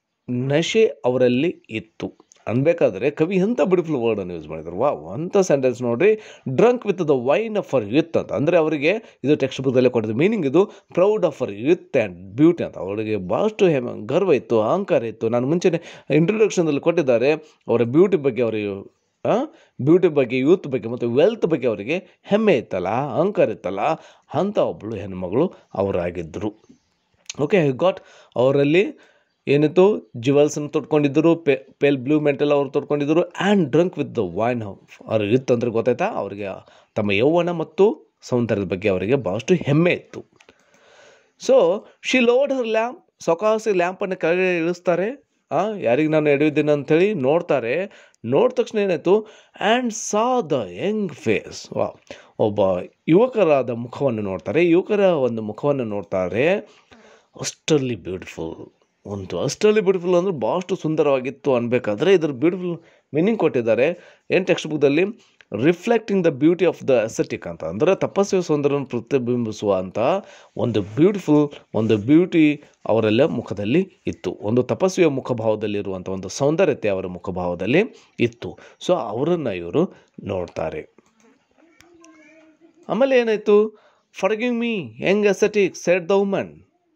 ನಶೆ ಅವರಲ್ಲಿ ಇತ್ತು ಅನ್ಬೇಕಾದ್ರೆ ಕವಿ ಎಂಥ ಬ್ಯೂಟಿಫುಲ್ ವರ್ಡನ್ನು ಯೂಸ್ ಮಾಡಿದ್ರು ವಾವ್ ಅಂಥ ಸೆಂಟೆನ್ಸ್ ನೋಡ್ರಿ drunk with the wine of her youth ಅಂತ ಅಂದರೆ ಅವರಿಗೆ ಇದು ಟೆಕ್ಸ್ಟ್ ಬುಕ್ದಲ್ಲೇ ಕೊಟ್ಟಿದ್ದು ಮೀನಿಂಗ್ ಇದು proud of her youth and beauty ಅಂತ ಅವರಿಗೆ ಭಾಳಷ್ಟು ಹೆಮ್ಮೆ ಗರ್ವ ಇತ್ತು ಅಹಂಕಾರ ಇತ್ತು ನಾನು ಮುಂಚೆನೇ ಇಂಟ್ರೊಡಕ್ಷನ್ದಲ್ಲಿ ಕೊಟ್ಟಿದ್ದಾರೆ ಅವರ ಬ್ಯೂಟಿ ಬಗ್ಗೆ ಅವರು ಬ್ಯೂಟಿ ಬಗ್ಗೆ ಯೂತ್ ಬಗ್ಗೆ ಮತ್ತು ವೆಲ್ತ್ ಬಗ್ಗೆ ಅವರಿಗೆ ಹೆಮ್ಮೆ ಇತ್ತಲ್ಲ ಅಹಂಕಾರ ಇತ್ತಲ್ಲ ಅಂಥ ಒಬ್ಬಳು ಹೆಣ್ಮಗಳು ಅವರಾಗಿದ್ದರು ಓಕೆ ಐ ಗಾಟ್ ಅವರಲ್ಲಿ ಏನಿತ್ತು ಜಿವಲ್ಸನ್ನು ತೊಟ್ಕೊಂಡಿದ್ದರು ಪೆ ಪೇಲ್ ಬ್ಲೂ ಮೆಂಟಲ್ ಅವರು ತೊಟ್ಕೊಂಡಿದ್ದರು and drunk with the wine ಅವ್ರು ಇತ್ತು ಅಂದರೆ ಗೊತ್ತಾಯ್ತಾ ಅವರಿಗೆ ತಮ್ಮ ಯೌವನ ಮತ್ತು ಸೌಂದರ್ಯದ ಬಗ್ಗೆ ಅವರಿಗೆ ಭಾಳಷ್ಟು ಹೆಮ್ಮೆ ಇತ್ತು so she lowered her lamp ಸೊಕಾಸಿ ಲ್ಯಾಂಪನ್ನು ಕೆಳಗೆ ಇಳಿಸ್ತಾರೆ ಯಾರಿಗೆ ನಾನು ಎಡವಿದ್ದೀನಿ ಅಂಥೇಳಿ ನೋಡ್ತಾರೆ ನೋಡಿದ ತಕ್ಷಣ ಏನಾಯಿತು and saw the young face ವಾ ಒಬ್ಬ ಯುವಕರಾದ ಮುಖವನ್ನು ನೋಡ್ತಾರೆ ಯುವಕರ ಒಂದು ಮುಖವನ್ನು ನೋಡ್ತಾರೆ ಅಷ್ಟಲ್ಲಿ ಬ್ಯೂಟಿಫುಲ್ ಒಂದು ಅಷ್ಟಲ್ಲಿ ಬ್ಯೂಟಿಫುಲ್ ಅಂದರೆ ಭಾಳಷ್ಟು ಸುಂದರವಾಗಿತ್ತು ಅನ್ಬೇಕಾದ್ರೆ ಇದ್ರ ಬ್ಯೂಟಿಫುಲ್ ಮೀನಿಂಗ್ ಕೊಟ್ಟಿದ್ದಾರೆ ಏನು ಟೆಕ್ಸ್ಟ್ ಬುಕ್ದಲ್ಲಿ reflecting the beauty of the ascetic ಅಂತ ಅಂದರೆ ತಪಸ್ವಿ ಸೌಂದರ್ಯವನ್ನು ಪ್ರತಿಬಿಂಬಿಸುವಂಥ ಒಂದು ಬ್ಯೂಟಿಫುಲ್ ಒಂದು ಬ್ಯೂಟಿ ಅವರೆಲ್ಲ ಮುಖದಲ್ಲಿ ಇತ್ತು ಒಂದು ತಪಸ್ವಿಯ ಮುಖಭಾವದಲ್ಲಿರುವಂಥ ಒಂದು ಸೌಂದರ್ಯತೆ ಅವರ ಮುಖಭಾವದಲ್ಲಿ ಇತ್ತು ಸೊ ಅವರನ್ನು ಇವರು ನೋಡ್ತಾರೆ ಆಮೇಲೆ ಏನಾಯಿತು forgive me young ascetic said the women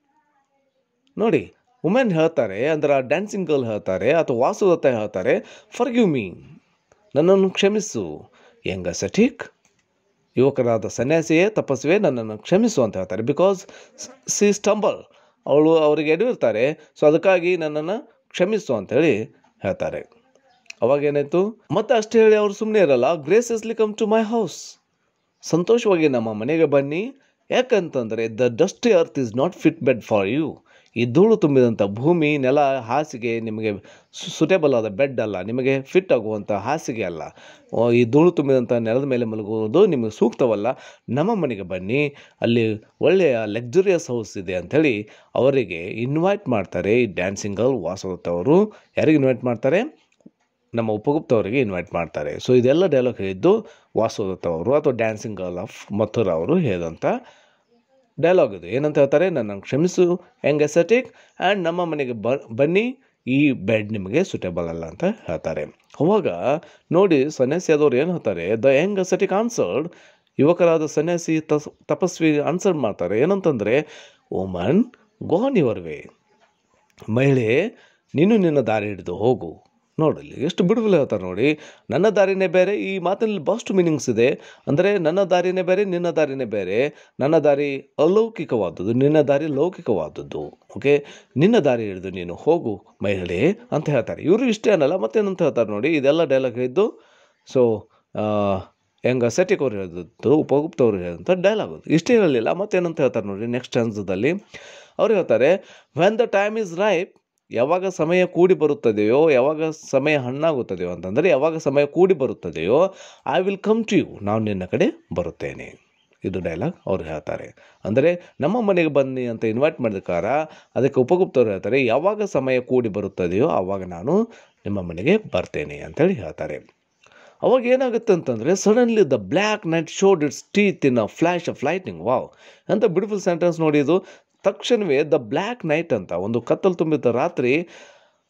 ನೋಡಿ ವುಮೆನ್ ಹೇಳ್ತಾರೆ ಅಂದ್ರೆ ಆ ಡ್ಯಾನ್ಸಿಂಗ್ ಗರ್ಲ್ ಹೇಳ್ತಾರೆ ಅಥವಾ ವಾಸುದತ್ತ ಹೇಳ್ತಾರೆ ಫರ್ಗಿವ್ ಮೀ ನನ್ನನ್ನು ಕ್ಷಮಿಸು ಯಂಗ್ ಅಸೆಟಿಕ್ ಯುವಕರಾದ ಸನ್ಯಾಸಿಯೇ ತಪಸ್ವಿಯೇ ನನ್ನನ್ನು ಕ್ಷಮಿಸು ಅಂತ ಹೇಳ್ತಾರೆ ಬಿಕಾಸ್ ಸಿ ಸ್ಟಂಬಲ್ ಅವಳು ಅವರಿಗೆ ಎಡವಿರ್ತಾರೆ ಸೊ ಅದಕ್ಕಾಗಿ ನನ್ನನ್ನು ಕ್ಷಮಿಸು ಅಂತೇಳಿ ಹೇಳ್ತಾರೆ ಅವಾಗ ಏನಾಯಿತು ಮತ್ತೆ ಅಷ್ಟೇ ಹೇಳಿ ಅವ್ರು ಸುಮ್ಮನೆ ಇರಲ್ಲ graciously come to my house ಸಂತೋಷವಾಗಿ ನಮ್ಮ ಮನೆಗೆ ಬನ್ನಿ ಯಾಕಂತಂದರೆ the dusty earth is not fit bed for you ಈ ಧೂಳು ತುಂಬಿದಂಥ ಭೂಮಿ ನೆಲ ಹಾಸಿಗೆ ನಿಮಗೆ ಸುಟೇಬಲ್ ಆದ ಬೆಡ್ ಅಲ್ಲ ನಿಮಗೆ ಫಿಟ್ ಆಗುವಂಥ ಹಾಸಿಗೆ ಅಲ್ಲ ಓ, ಈ ಧೂಳು ತುಂಬಿದಂಥ ನೆಲದ ಮೇಲೆ ಮಲಗುವುದು ನಿಮಗೆ ಸೂಕ್ತವಲ್ಲ ನಮ್ಮ ಮನೆಗೆ ಬನ್ನಿ ಅಲ್ಲಿ ಒಳ್ಳೆಯ ಲಕ್ಸುರಿಯಸ್ ಹೌಸ್ ಇದೆ ಅಂಥೇಳಿ ಅವರಿಗೆ ಇನ್ವೈಟ್ ಮಾಡ್ತಾರೆ ಈ ಡ್ಯಾನ್ಸಿಂಗ್ ಗರ್ಲ್ ವಾಸದತ್ತವರು ಯಾರಿಗೆ ಇನ್ವೈಟ್ ಮಾಡ್ತಾರೆ ನಮ್ಮ ಉಪಗುಪ್ತವರಿಗೆ ಇನ್ವೈಟ್ ಮಾಡ್ತಾರೆ ಸೊ ಇದೆಲ್ಲ ಡೈಲಾಗ್ ಹೇಳಿದ್ದು ವಾಸುದತ್ತ ಅವರು ಅಥವಾ ಡ್ಯಾನ್ಸಿಂಗ್ ಗರ್ಲ್ ಆಫ್ ಮಥುರ ಅವರು ಹೇಳಿದಂಥ ಡೈಲಾಗ್ ಇದು ಏನಂತ ಹೇಳ್ತಾರೆ ನನ್ನನ್ನು ಕ್ಷಮಿಸು ಯಂಗ್ ಎಸೆಟಿಕ್ ಆ್ಯಂಡ್ ನಮ್ಮ ಮನೆಗೆ ಬ ಬನ್ನಿ ಈ ಬೆಡ್ ನಿಮಗೆ ಸುಟೇಬಲ್ ಅಲ್ಲ ಅಂತ ಹೇಳ್ತಾರೆ ಅವಾಗ ನೋಡಿ ಸನ್ಯಾಸಿ ಆದವ್ರು ಏನು ಹೇಳ್ತಾರೆ ದ ಯಂಗ್ ಅಸೆಟಿಕ್ ಆನ್ಸರ್ಡ್ ಯುವಕರಾದ ಸನ್ಯಾಸಿ ತಸ್ ತಪಸ್ವಿ ಆನ್ಸರ್ ಮಾಡ್ತಾರೆ ಏನಂತಂದರೆ ಓಮನ್ ಗೋನ್ ಯುವರ್ ವೇ ಮಹಿಳೆ ನೀನು ನಿನ್ನ ದಾರಿ ಹಿಡಿದು ಹೋಗು ನೋಡಲಿ ಎಷ್ಟು ಬ್ಯೂಟಿಫುಲ್ ಹೇಳ್ತಾರೆ ನೋಡಿ ನನ್ನ ದಾರಿನೇ ಬೇರೆ ಈ ಮಾತಿನಲ್ಲಿ ಭಾಳಷ್ಟು ಮೀನಿಂಗ್ಸ್ ಇದೆ ಅಂದರೆ ನನ್ನ ದಾರಿನೇ ಬೇರೆ ನಿನ್ನ ದಾರಿನೇ ಬೇರೆ ನನ್ನ ದಾರಿ ಅಲೌಕಿಕವಾದದ್ದು ನಿನ್ನ ದಾರಿ ಲೌಕಿಕವಾದದ್ದು ಓಕೆ ನಿನ್ನ ದಾರಿ ಹಿಡಿದು ನೀನು ಹೋಗು ಮಹಿಳೆ ಅಂತ ಹೇಳ್ತಾರೆ ಇವರು ಇಷ್ಟೇ ಅನ್ನಲ್ಲ ಮತ್ತೇನಂತ ಹೇಳ್ತಾರೆ ನೋಡಿ ಇದೆಲ್ಲ ಡೈಲಾಗ್ ಇದ್ದು ಸೊ ಹೆಂಗ ಸೆಟಿಕ್ ಅವ್ರು ಹೇಳಿದ್ದು ಉಪಗುಪ್ತ ಅವರು ಹೇಳಿದಂಥ ಡೈಲಾಗ್ ಅದು ಇಷ್ಟೇ ಹೇಳಲಿಲ್ಲ ಮತ್ತೇನಂತ ಹೇಳ್ತಾರೆ ನೋಡಿ ನೆಕ್ಸ್ಟ್ ಹಂತದಲ್ಲಿ ಅವ್ರು ಹೇಳ್ತಾರೆ when the time is ripe ಯಾವಾಗ ಸಮಯ ಕೂಡಿ ಬರುತ್ತದೆಯೋ ಯಾವಾಗ ಸಮಯ ಹಣ್ಣಾಗುತ್ತದೆಯೋ ಅಂತಂದರೆ ಯಾವಾಗ ಸಮಯ ಕೂಡಿ ಬರುತ್ತದೆಯೋ I will come to you ನಾನು ನಿನ್ನ ಕಡೆ ಬರುತ್ತೇನೆ ಇದು ಡೈಲಾಗ್ ಅವ್ರು ಹೇಳ್ತಾರೆ ಅಂದರೆ ನಮ್ಮ ಮನೆಗೆ ಬನ್ನಿ ಅಂತ ಇನ್ವೈಟ್ ಮಾಡಿದಕಾರ ಅದಕ್ಕೆ ಉಪಗುಪ್ತವ್ರು ಹೇಳ್ತಾರೆ ಯಾವಾಗ ಸಮಯ ಕೂಡಿ ಬರುತ್ತದೆಯೋ ಆವಾಗ ನಾನು ನಿಮ್ಮ ಮನೆಗೆ ಬರ್ತೇನೆ ಅಂತೇಳಿ ಹೇಳ್ತಾರೆ ಅವಾಗ ಏನಾಗುತ್ತೆ ಅಂತಂದರೆ suddenly the black night showed its teeth in a flash of lightning wow ಅಂತ ಬ್ಯೂಟಿಫುಲ್ ಸೆಂಟೆನ್ಸ್ ನೋಡಿ ಇದು ತಕ್ಷಣವೇ ದ ಬ್ಲ್ಯಾಕ್ ನೈಟ್ ಅಂತ ಒಂದು ಕತ್ತಲು ತುಂಬಿದ ರಾತ್ರಿ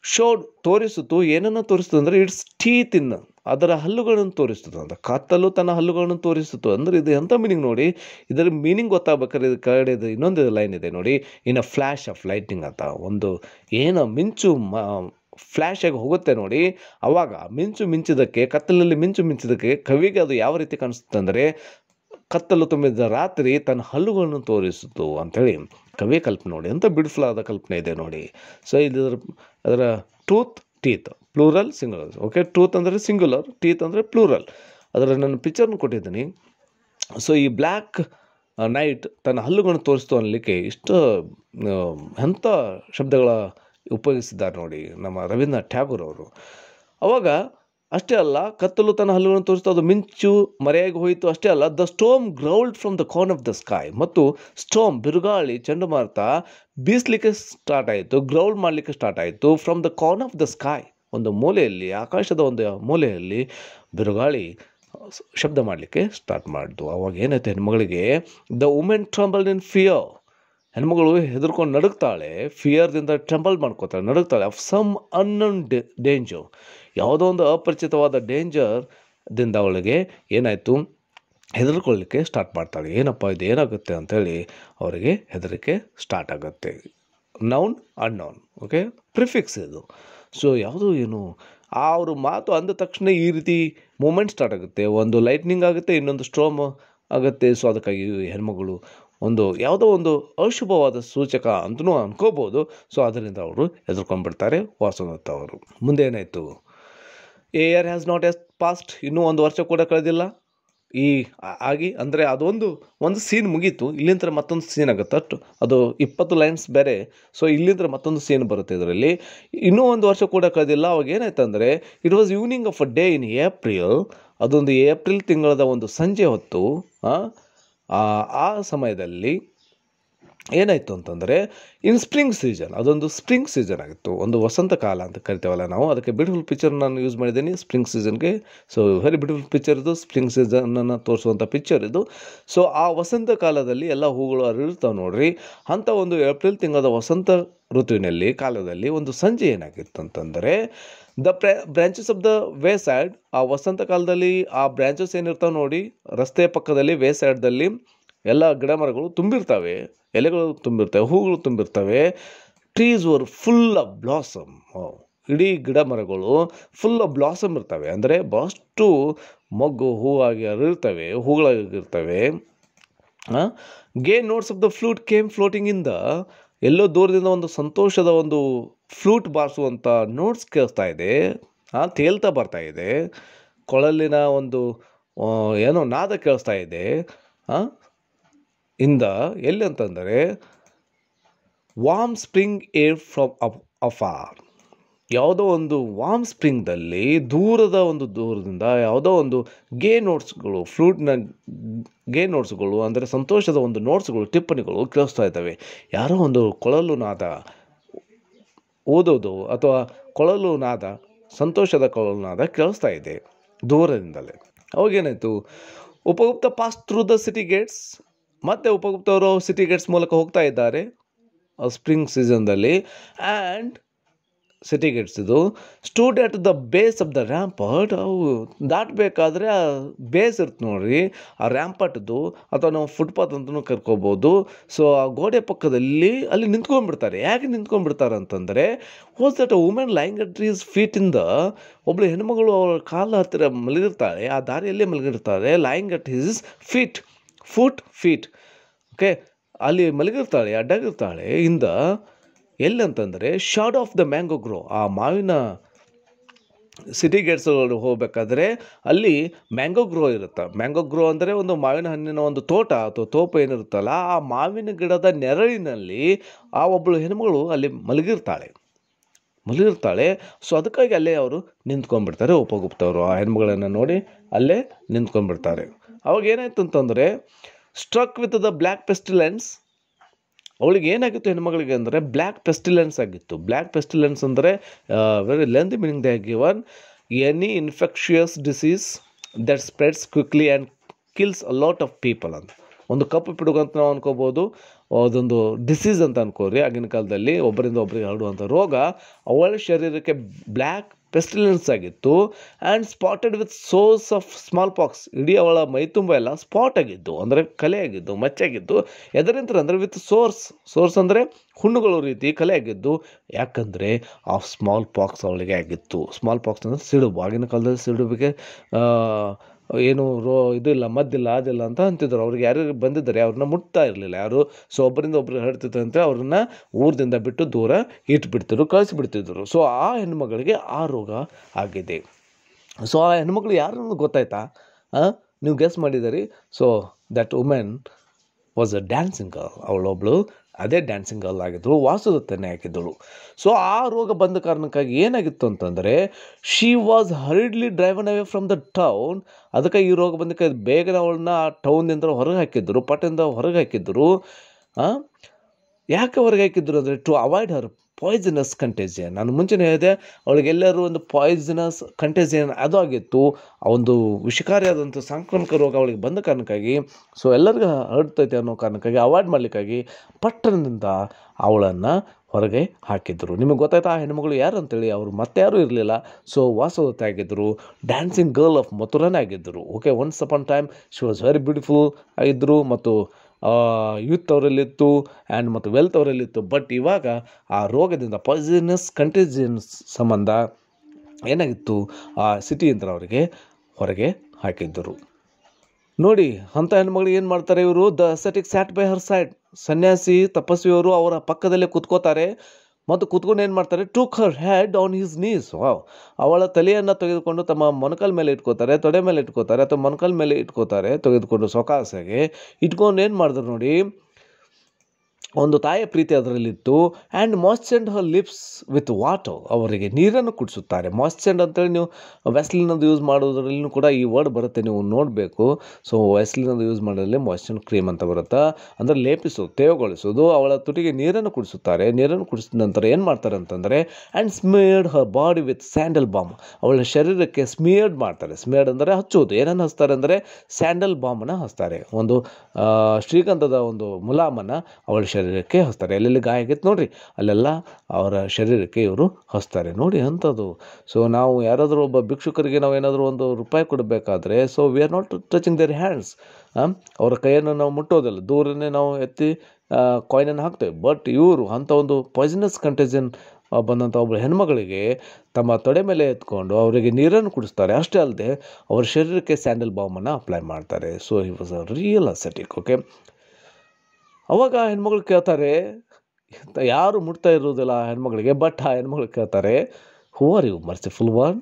ಶೋಡ್ ತೋರಿಸಿತು ಏನನ್ನು ತೋರಿಸ್ತು ಅಂದರೆ ಇಟ್ಸ್ ಟೀತ್ ಇನ್ ಅದರ ಹಲ್ಲುಗಳನ್ನು ತೋರಿಸ್ತು ಅಂತ ಕತ್ತಲು ತನ್ನ ಹಲ್ಲುಗಳನ್ನು ತೋರಿಸಿತು ಅಂದರೆ ಇದು ಎಂಥ ಮೀನಿಂಗ್ ನೋಡಿ ಇದರ ಮೀನಿಂಗ್ ಗೊತ್ತಾಗ್ಬೇಕಾದ್ರೆ ಇದು ಕಡೆದು ಇನ್ನೊಂದು ಲೈನ್ ಇದೆ ನೋಡಿ in a flash of lighting ಅಂತ ಒಂದು ಏನು ಮಿಂಚು ಮ ಫ್ಲ್ಯಾಶ್ ಆಗಿ ಹೋಗುತ್ತೆ ನೋಡಿ ಅವಾಗ ಮಿಂಚು ಮಿಂಚಿದಕ್ಕೆ ಕತ್ತಲಲ್ಲಿ ಮಿಂಚು ಮಿಂಚಿದಕ್ಕೆ ಕವಿಗೆ ಅದು ಯಾವ ರೀತಿ ಕಾಣಿಸುತ್ತೆ ಅಂದರೆ ಕತ್ತಲು ತುಂಬಿದ ರಾತ್ರಿ ತನ್ನ ಹಲ್ಲುಗಳನ್ನು ತೋರಿಸಿತು ಅಂಥೇಳಿ ಕವಿ ಕಲ್ಪನೆ ನೋಡಿ ಅಂತ ಬ್ಯೂಟಿಫುಲ್ ಆದ ಕಲ್ಪನೆ ಇದೆ ನೋಡಿ ಸೊ ಇದರ ಅದರ tooth teeth plural singular okay tooth ಅಂದರೆ ಸಿಂಗುಲರ್ ಟೀತ್ ಅಂದರೆ ಪ್ಲೂರಲ್ ಅದರ ನಾನು ಪಿಕ್ಚರ್ನ ಕೊಟ್ಟಿದ್ದೀನಿ ಸೊ ಈ ಬ್ಲ್ಯಾಕ್ ನೈಟ್ ತನ್ನ ಹಲ್ಲುಗಳನ್ನು ತೋರಿಸ್ತು ಅನ್ನಲಿಕ್ಕೆ ಇಷ್ಟು ಆ, ಎಂಥ ಶಬ್ದಗಳ ಉಪಯೋಗಿಸಿದ್ದಾರೆ ನೋಡಿ ನಮ್ಮ ರವೀಂದ್ರನಾಥ್ ಟ್ಯಾಗೂರ್ ಅವರು ಅವಾಗ ಅಷ್ಟೇ ಅಲ್ಲ ಕತ್ತಲು ತನ್ನ ಹಲ್ಲುಗಳನ್ನು ತೋರಿಸ್ತಾ ಅದು ಮಿಂಚು ಮರೆಯಾಗಿ ಹೋಯಿತು ಅಷ್ಟೇ ಅಲ್ಲ the storm growled from the corner of the sky ಮತ್ತು ಸ್ಟೋಮ್ ಬಿರುಗಾಳಿ ಚಂಡಮಾರುತ ಬೀಸಲಿಕ್ಕೆ ಸ್ಟಾರ್ಟ್ ಆಯಿತು ಗ್ರೌಲ್ಡ್ ಮಾಡಲಿಕ್ಕೆ ಸ್ಟಾರ್ಟ್ ಆಯಿತು from the corner of the sky ಒಂದು ಮೂಲೆಯಲ್ಲಿ ಆಕಾಶದ ಒಂದು ಮೂಲೆಯಲ್ಲಿ ಬಿರುಗಾಳಿ ಸ- ಶಬ್ದ ಮಾಡಲಿಕ್ಕೆ ಸ್ಟಾರ್ಟ್ ಮಾಡಿತು ಅವಾಗ ಏನಾಯ್ತು ಹೆಣ್ಮಗಳಿಗೆ the women tremble in fear ಹೆಣ್ಮಗಳು ಹೆದರ್ಕೊಂಡು ನಡುಗ್ತಾಳೆ ಫಿಯರ್ದಿಂದ ಟ್ರಂಬಲ್ ಮಾಡ್ಕೋತಾಳೆ ನಡುಗ್ತಾಳೆ ಆಫ್ ಸಮ್ ಅನ್ನನ್ ಡೇಂಜರ್ ಯಾವುದೋ ಒಂದು ಅಪರಿಚಿತವಾದ ಡೇಂಜರ್ದಿಂದ ಅವಳಿಗೆ ಏನಾಯಿತು ಹೆದರ್ಕೊಳ್ಳಿಕ್ಕೆ ಸ್ಟಾರ್ಟ್ ಮಾಡ್ತಾಳೆ ಏನಪ್ಪ ಇದು ಏನಾಗುತ್ತೆ ಅಂಥೇಳಿ ಅವರಿಗೆ ಹೆದರಿಕೆ ಸ್ಟಾರ್ಟ್ ಆಗುತ್ತೆ ನೌನ್ ಅನ್ನೌನ್ ಓಕೆ ಪ್ರಿಫಿಕ್ಸ್ ಇದು ಸೊ ಯಾವುದು ಏನು ಆ ಅವರು ಮಾತು ಅಂದ ತಕ್ಷಣ ಈ ರೀತಿ ಮೂಮೆಂಟ್ ಸ್ಟಾರ್ಟ್ ಆಗುತ್ತೆ ಒಂದು ಲೈಟ್ನಿಂಗ್ ಆಗುತ್ತೆ ಇನ್ನೊಂದು ಸ್ಟ್ರೋಮ್ ಆಗುತ್ತೆ ಸೊ ಅದಕ್ಕಾಗಿ ಹೆಣ್ಮಗಳು ಒಂದು ಯಾವುದೋ ಒಂದು ಅಶುಭವಾದ ಸೂಚಕ ಅಂತಲೂ ಅನ್ಕೋಬೋದು ಸೊ ಅದರಿಂದ ಅವರು ಹೆದರ್ಕೊಂಡ್ಬಿಡ್ತಾರೆ ವಾಸನದತ್ತ ಅವರು ಮುಂದೆ ಏನಾಯಿತು ಎ ಇಯರ್ ಹ್ಯಾಸ್ ನಾಟ್ ಎಸ್ ಪಾಸ್ಟ್ ಇನ್ನೂ ಒಂದು ವರ್ಷ ಕೂಡ ಕಳೆದಿಲ್ಲ ಈ ಆ- ಆಗಿ ಅಂದರೆ ಅದೊಂದು ಒಂದು ಸೀನ್ ಮುಗೀತು ಇಲ್ಲಿಂದ ಮತ್ತೊಂದು ಸೀನ್ ಆಗುತ್ತೆ ಅಷ್ಟು ಅದು ಇಪ್ಪತ್ತು ಲೈನ್ಸ್ ಬೇರೆ ಸೊ ಇಲ್ಲಿಂದ ಮತ್ತೊಂದು ಸೀನ್ ಬರುತ್ತೆ ಇದರಲ್ಲಿ ಇನ್ನೂ ಒಂದು ವರ್ಷ ಕೂಡ ಕಳೆದಿಲ್ಲ ಅವಾಗ ಏನಾಯ್ತು ಅಂದರೆ it was evening of a day in April ಅದೊಂದು ಏಪ್ರಿಲ್ ತಿಂಗಳದ ಒಂದು ಸಂಜೆ ಹೊತ್ತು ಆ, ಆ ಆ ಸಮಯದಲ್ಲಿ ಏನಾಯಿತು ಅಂತಂದರೆ ಇನ್ ಸ್ಪ್ರಿಂಗ್ ಸೀಸನ್ ಅದೊಂದು ಸ್ಪ್ರಿಂಗ್ ಸೀಸನ್ ಆಗಿತ್ತು ಒಂದು ವಸಂತ ಕಾಲ ಅಂತ ಕರಿತೇವಲ್ಲ ನಾವು ಅದಕ್ಕೆ ಬ್ಯೂಟಿಫುಲ್ ಪಿಕ್ಚರ್ ನಾನು ಯೂಸ್ ಮಾಡಿದ್ದೀನಿ ಸ್ಪ್ರಿಂಗ್ ಸೀಸನ್ಗೆ ಸೊ ವೆರಿ ಬ್ಯೂಟಿಫುಲ್ ಪಿಕ್ಚರ್ ಇದು ಸ್ಪ್ರಿಂಗ್ ಸೀಸನನ್ನು ತೋರಿಸುವಂಥ ಪಿಕ್ಚರ್ ಇದು ಸೊ ಆ ವಸಂತ ಕಾಲದಲ್ಲಿ ಎಲ್ಲ ಹೂಗಳು ಅರಳಿರ್ತಾವೆ ನೋಡ್ರಿ ಅಂಥ ಒಂದು ಏಪ್ರಿಲ್ ತಿಂಗಳದ ವಸಂತ ಋತುವಿನಲ್ಲಿ ಕಾಲದಲ್ಲಿ ಒಂದು ಸಂಜೆ ಏನಾಗಿತ್ತು ಅಂತಂದರೆ ದ ಪ್ರ branches of the wayside ಆ ವಸಂತ ಕಾಲದಲ್ಲಿ ಆ ಬ್ರ್ಯಾಂಚಸ್ ಏನಿರ್ತಾವೆ ನೋಡಿ ರಸ್ತೆಯ ಪಕ್ಕದಲ್ಲಿ ವೇ ಸೈಡ್ದಲ್ಲಿ ಎಲ್ಲ ಗಿಡ ಮರಗಳು ತುಂಬಿರ್ತವೆ ಎಲೆಗಳು ತುಂಬಿರ್ತವೆ ಹೂಗಳು ತುಂಬಿರ್ತವೆ trees were full of blossom ಇಡೀ ಗಿಡ ಮರಗಳು ಫುಲ್ ಆಫ್ ಬ್ಲಾಸಮ್ ಇರ್ತವೆ ಅಂದರೆ ಭಾಳಷ್ಟು ಮೊಗ್ಗು ಹೂವಾಗಿ ಅರಳಿರ್ತವೆ ಹೂಗಳಾಗಿರ್ತವೆ gay notes of the flute came floating ಇಂದ ಎಲ್ಲೋ ದೂರದಿಂದ ಒಂದು ಸಂತೋಷದ ಒಂದು ಫ್ಲೂಟ್ ಬಾರಿಸುವಂಥ ನೋಟ್ಸ್ ಕೇಳಿಸ್ತಾ ಇದೆ ಆ, ತೇಲ್ತಾ ಬರ್ತಾ ಇದೆ ಕೊಳಲಿನ ಒಂದು ಆ, ಏನೋ ನಾದ ಕೇಳಿಸ್ತಾ ಇದೆ ಆ, ಇಂದ ಎಲ್ಲಿ ಅಂತಂದರೆ ವಾಮ್ ಸ್ಪ್ರಿಂಗ್ ಏರ್ ಫ್ರಮ್ ಅಫ್ ಅಫಾರ್ ಯಾವುದೋ ಒಂದು ವಾಮ್ ಸ್ಪ್ರಿಂಗ್ದಲ್ಲಿ ದೂರದ ಒಂದು ದೂರದಿಂದ ಯಾವುದೋ ಒಂದು ಗೇ ನೋಟ್ಸ್ಗಳು ಫ್ಲೂಟ್ನ ಗೇ ನೋಟ್ಸ್ಗಳು ಅಂದರೆ ಸಂತೋಷದ ಒಂದು ನೋಟ್ಸ್ಗಳು ಟಿಪ್ಪಣಿಗಳು ಕೇಳಿಸ್ತಾ ಇದ್ದಾವೆ ಯಾರೋ ಒಂದು ಕೊಳಲು ನಾದ ಓದೋದು ಅಥವಾ ಕೊಳಲು ನಾದ ಸಂತೋಷದ ಕೊಳಲು ನಾದ ಕೇಳಿಸ್ತಾ ಇದೆ ದೂರದಿಂದಲೇ ಅವಾಗೇನಾಯಿತು Upagupta pass through the city gates ಮತ್ತೆ ಉಪಗುಪ್ತವರು ಸಿಟಿ ಗೇಟ್ಸ್ ಮೂಲಕ ಹೋಗ್ತಾ ಇದ್ದಾರೆ ಸ್ಪ್ರಿಂಗ್ ಸೀಸನ್ದಲ್ಲಿ ಆ್ಯಂಡ್ ಸಿಟಿ ಗೇಟ್ಸ್ ಇದು stood at the base of the rampart ಅವು ದಾಟಬೇಕಾದ್ರೆ ಆ ಬೇಸ್ ಇರುತ್ತೆ ನೋಡ್ರಿ ಆ ರ್ಯಾಂಪಟ್ದು ಅಥವಾ ನಾವು ಫುಟ್ಪಾತ್ ಅಂತಲೂ ಕರ್ಕೋಬೋದು ಸೊ ಆ ಗೋಡೆ ಪಕ್ಕದಲ್ಲಿ ಅಲ್ಲಿ ನಿಂತ್ಕೊಂಡ್ಬಿಡ್ತಾರೆ ಯಾಕೆ ನಿಂತ್ಕೊಂಡ್ಬಿಡ್ತಾರೆ ಅಂತಂದರೆ who's that women lying at trees ಫೀಟಿಂದ ಒಬ್ಬಳು ಹೆಣ್ಮಗಳು ಅವಳ ಕಾಲ ಹತ್ತಿರ ಮಲಗಿರ್ತಾಳೆ ಆ ದಾರಿಯಲ್ಲೇ ಮಲಗಿರ್ತಾಳೆ lying at his feet foot feet okay ಅಲ್ಲಿ ಮಲಗಿರ್ತಾಳೆ ಅಡ್ಡಾಗಿರ್ತಾಳೆ ಇಂದ ಎಲ್ಲಿ ಅಂತಂದರೆ shade of the mango grove ಆ ಮಾವಿನ ಸಿಟಿ ಗೇಟ್ಸ್ ಹೋಗಬೇಕಾದ್ರೆ ಅಲ್ಲಿ ಮ್ಯಾಂಗೋ ಗ್ರೋ ಇರುತ್ತೆ ಮ್ಯಾಂಗೋ ಗ್ರೋ ಅಂದರೆ ಒಂದು ಮಾವಿನ ಹಣ್ಣಿನ ಒಂದು ತೋಟ ಅಥವಾ ತೋಪ ಏನಿರುತ್ತಲ್ಲ ಆ ಮಾವಿನ ಗಿಡದ ನೆರಳಿನಲ್ಲಿ ಆ ಒಬ್ಬಳು ಹೆಣ್ಮಗಳು ಅಲ್ಲಿ ಮಲಗಿರ್ತಾಳೆ ಮಲಗಿರ್ತಾಳೆ ಸೊ ಅದಕ್ಕಾಗಿ ಅಲ್ಲೇ ಅವರು ನಿಂತ್ಕೊಂಡ್ಬಿಡ್ತಾರೆ ಉಪಗುಪ್ತವರು ಆ ಹೆಣ್ಮಗಳನ್ನು ನೋಡಿ ಅಲ್ಲೇ ನಿಂತ್ಕೊಂಡ್ಬಿಡ್ತಾರೆ ಅವಾಗ ಏನಾಯ್ತು ಅಂತಂದರೆ struck with the black pestilence ಅವಳಿಗೆ ಏನಾಗಿತ್ತು ಹೆಣ್ಮಗಳಿಗೆ ಅಂದರೆ ಬ್ಲ್ಯಾಕ್ ಪೆಸ್ಟಿಲೆನ್ಸ್ ಆಗಿತ್ತು ಬ್ಲ್ಯಾಕ್ ಪೆಸ್ಟಿಲೆನ್ಸ್ ಅಂದರೆ very length meaning they given any infectious disease that spreads quickly and kills a lot of people ಅಂತ ಒಂದು ಕಪ್ಪು ಪಿಡುಗು ಅಂತ ನಾವು ಅನ್ಕೋಬೋದು ಅದೊಂದು ಡಿಸೀಸ್ ಅಂತ ಅನ್ಕೋರಿ ಆಗಿನ ಕಾಲದಲ್ಲಿ ಒಬ್ಬರಿಂದ ಒಬ್ಬರಿಗೆ ಹರಡುವಂಥ ರೋಗ ಅವಳ ಶರೀರಕ್ಕೆ ಬ್ಲ್ಯಾಕ್ ಪೆಸ್ಟಿಲೆನ್ಸ್ ಆಗಿತ್ತು and spotted with sores of smallpox ಇಡೀ ಅವಳ ಮೈ ತುಂಬ ಎಲ್ಲ ಸ್ಪಾಟ್ ಆಗಿದ್ದು ಅಂದರೆ ಕಲೆ ಆಗಿದ್ದು ಮಚ್ಚಾಗಿದ್ದು ಎದರಿಂದ ಅಂದರೆ ವಿತ್ ಸೋರ್ಸ್ ಸೋರ್ಸ್ ಅಂದರೆ ಹುಣ್ಣುಗಳು ರೀತಿ ಕಲೆ ಆಗಿದ್ದು ಯಾಕಂದರೆ ಆ ಸ್ಮಾಲ್ ಪಾಕ್ಸ್ ಅವಳಿಗೆ ಆಗಿತ್ತು ಸ್ಮಾಲ್ ಪಾಕ್ಸ್ ಅಂದರೆ ಸಿಡುಬು ಆಗಿನ ಕಾಲದಲ್ಲಿ ಸಿಡುಬಿಗೆ ಏನು ರೋ ಇದಿಲ್ಲ ಮದ್ದಿಲ್ಲ ಅದಿಲ್ಲ ಅಂತ ಅಂತಿದ್ರು ಅವ್ರಿಗೆ ಯಾರು ಬಂದಿದ್ದಾರೆ ಅವ್ರನ್ನ ಮುಟ್ತಾ ಇರಲಿಲ್ಲ ಯಾರು ಸೊ ಒಬ್ಬರಿಂದ ಒಬ್ರು ಹರಡ್ತಿತ್ತಂತೆ ಅವ್ರನ್ನ ಊರದಿಂದ ಬಿಟ್ಟು ದೂರ ಇಟ್ಬಿಡ್ತಿದ್ರು ಕಳಿಸ್ಬಿಡ್ತಿದ್ರು ಸೊ ಆ ಹೆಣ್ಮಗಳಿಗೆ ಆ ರೋಗ ಆಗಿದೆ ಸೊ ಆ ಹೆಣ್ಮಕ್ಳು ಯಾರು ಅನ್ನೋದು ಗೊತ್ತಾಯ್ತಾ ನೀವು ಗೆಸ್ ಮಾಡಿದ್ದೀರಿ so that women was a dancing girl ಅವಳೊಬ್ಳು ಅದೇ ಡ್ಯಾನ್ಸಿಂಗ್ ಗರ್ಲ್ ಆಗಿದ್ದಳು ವಾಸುದತ್ತನೇ ಆಗಿದ್ದಳು ಸೊ ಆ ರೋಗ ಬಂದ ಕಾರಣಕ್ಕಾಗಿ ಏನಾಗಿತ್ತು ಅಂತಂದರೆ she was hurriedly driven away from the town ಅದಕ್ಕೆ ಈ ರೋಗ ಬಂದಕ್ಕೆ ಬೇಗನೆ ಅವಳನ್ನ ಆ ಟೌನ್ನಿಂದ ಹೊರಗೆ ಹಾಕಿದ್ರು ಪಟ್ಟಣದಿಂದ ಹೊರಗೆ ಹಾಕಿದ್ರು ಯಾಕೆ ಹೊರಗೆ ಹಾಕಿದ್ರು ಅಂದರೆ to avoid her poisonous contagion ನಾನು ಮುಂಚೆನೇ ಹೇಳಿದೆ ಅವಳಿಗೆ ಎಲ್ಲರೂ ಒಂದು ಪಾಯ್ಸನಸ್ ಕಂಟೇಜಿಯನ್ ಅದು ಆಗಿತ್ತು ಆ ಒಂದು ವಿಷಕಾರಿಯಾದಂಥ ಸಾಂಕ್ರಾಮಿಕ ರೋಗ ಅವಳಿಗೆ ಬಂದ ಕಾರಣಕ್ಕಾಗಿ ಸೊ ಎಲ್ಲರಿಗೂ ಹರಡ್ತೈತೆ ಅನ್ನೋ ಕಾರಣಕ್ಕಾಗಿ ಅವಾಯ್ಡ್ ಮಾಡಲಿಕ್ಕಾಗಿ ಪಟ್ಟಣದಿಂದ ಅವಳನ್ನು ಹೊರಗೆ ಹಾಕಿದ್ರು ನಿಮಗೆ ಗೊತ್ತಾಯ್ತಾ ಆ ಹೆಣ್ಮಗಳು ಯಾರು ಅಂತೇಳಿ ಅವರು ಮತ್ತೆ ಯಾರೂ ಇರಲಿಲ್ಲ ಸೊ ವಾಸವತೆ ಆಗಿದ್ದರು ಡ್ಯಾನ್ಸಿಂಗ್ ಗರ್ಲ್ ಆಫ್ ಮಥುರಾನೇ ಆಗಿದ್ದರು okay once upon time she was very beautiful ಆಗಿದ್ದರು ಮತ್ತು ಯೂತ್ ಅವರಲ್ಲಿತ್ತು ಆ್ಯಂಡ್ ಮತ್ತು ವೆಲ್ತ್ ಅವರಲ್ಲಿತ್ತು ಬಟ್ ಇವಾಗ ಆ ರೋಗದಿಂದ ಪಾಯ್ಸನಸ್ ಕಂಟೇಜಿಯನ್ಸ್ ಸಂಬಂಧ ಏನಾಗಿತ್ತು ಆ ಸಿಟಿಯಿಂದ ಅವರಿಗೆ ಹೊರಗೆ ಹಾಕಿದ್ದರು ನೋಡಿ ಅಂಥ ಹೆಣ್ಮಗಳಿಗೆ ಏನು ಮಾಡ್ತಾರೆ ಇವರು the ascetic sat by her side ಸನ್ಯಾಸಿ ತಪಸ್ವಿಯವರು ಅವರ ಪಕ್ಕದಲ್ಲೇ ಕುತ್ಕೋತಾರೆ ಮತ್ತು ಕುತ್ಕೊಂಡು ಏನು ಮಾಡ್ತಾರೆ took her head on his knees wow ಅವಳ ತಲೆಯನ್ನು ತೆಗೆದುಕೊಂಡು ತಮ್ಮ ಮೊಣಕಾಲ ಮೇಲೆ ಇಟ್ಕೋತಾರೆ ತೊಡೆ ಮೇಲೆ ಇಟ್ಕೋತಾರೆ ಅಥವಾ ಮೊಣಕಾಲ ಮೇಲೆ ಇಟ್ಕೋತಾರೆ ತೆಗೆದುಕೊಂಡು ಸೊಕಾಸಾಗೆ ಇಟ್ಕೊಂಡು ಏನು ಮಾಡಿದ್ರು ನೋಡಿ ಒಂದು ತಾಯಿಯ ಪ್ರೀತಿ ಅದರಲ್ಲಿತ್ತು and moistened her lips with water ಅವರಿಗೆ ನೀರನ್ನು ಕುಡಿಸುತ್ತಾರೆ ಮಾಯ್ಸ್ಚಂಡ್ ಅಂತೇಳಿ ನೀವು ವೆಸ್ಲಿನದು ಯೂಸ್ ಮಾಡೋದ್ರಲ್ಲೂ ಕೂಡ ಈ ವರ್ಡ್ ಬರುತ್ತೆ ನೀವು ನೋಡಬೇಕು ಸೊ ವೆಸ್ಲಿನದು ಯೂಸ್ ಮಾಡೋದ್ರಲ್ಲಿ ಮಾಯ್ಸ್ಚಂಡ್ ಕ್ರೀಮ್ ಅಂತ ಬರುತ್ತೆ ಅಂದರೆ ಲೇಪಿಸೋದು ತೇವಗೊಳಿಸೋದು ಅವಳ ತುಟಿಗೆ ನೀರನ್ನು ಕುಡಿಸುತ್ತಾರೆ ನೀರನ್ನು ಕುಡಿಸಿದ ನಂತರ ಏನು ಮಾಡ್ತಾರೆ ಅಂತಂದರೆ and smeared her body with sandal balm ಅವಳ ಶರೀರಕ್ಕೆ ಸ್ಮಿಯರ್ಡ್ ಮಾಡ್ತಾರೆ ಸ್ಮಿಯರ್ಡ್ ಅಂದರೆ ಹಚ್ಚೋದು ಏನನ್ನು ಹಚ್ತಾರೆ ಅಂದರೆ ಸ್ಯಾಂಡಲ್ ಬಾಮನ್ನು ಹಚ್ತಾರೆ ಒಂದು ಆ, ಶ್ರೀಗಂಧದ ಒಂದು ಮುಲಾಮನ್ನು ಅವಳ ಶರೀರಕ್ಕೆ ಹಚ್ತಾರೆ ಎಲ್ಲೆಲ್ಲಿ ಗಾಯ ಆಗೈತೆ ನೋಡ್ರಿ ಅಲ್ಲೆಲ್ಲ ಅವರ ಶರೀರಕ್ಕೆ ಇವರು ಹಚ್ತಾರೆ ನೋಡಿ ಅಂಥದ್ದು ಸೊ ನಾವು ಯಾರಾದರೂ ಒಬ್ಬ ಭಿಕ್ಷುಕರಿಗೆ ನಾವು ಏನಾದರೂ ಒಂದು ರೂಪಾಯಿ ಕೊಡಬೇಕಾದ್ರೆ so we are not touching their hands ಅವರ ಕೈಯನ್ನು ನಾವು ಮುಟ್ಟೋದಿಲ್ಲ ದೂರನೇ ನಾವು ಎತ್ತಿ ಕಾಯಿನನ್ನು ಹಾಕ್ತೇವೆ ಬಟ್ ಇವರು ಅಂಥ ಒಂದು ಪಾಯ್ಸನಸ್ ಕಂಟೇಜನ್ ಬಂದಂಥ ಒಬ್ಬ ಹೆಣ್ಮಗಳಿಗೆ ತಮ್ಮ ತೊಡೆ ಮೇಲೆ ಎತ್ಕೊಂಡು ಅವರಿಗೆ ನೀರನ್ನು ಕುಡಿಸ್ತಾರೆ ಅಷ್ಟೇ ಅಲ್ಲದೆ ಅವರ ಶರೀರಕ್ಕೆ ಸ್ಯಾಂಡಲ್ ಬಾಮನ್ನು ಅಪ್ಲೈ ಮಾಡ್ತಾರೆ so he was a real ascetic okay ಅವಾಗ ಆ ಹೆಣ್ಮಗಳು ಕೇಳ್ತಾರೆ ಯಾರು ಮುಟ್ತಾ ಇರೋದಿಲ್ಲ ಆ ಹೆಣ್ಮಗಳಿಗೆ ಬಟ್ ಆ ಹೆಣ್ಮಗಳು ಕೇಳ್ತಾರೆ who are you merciful one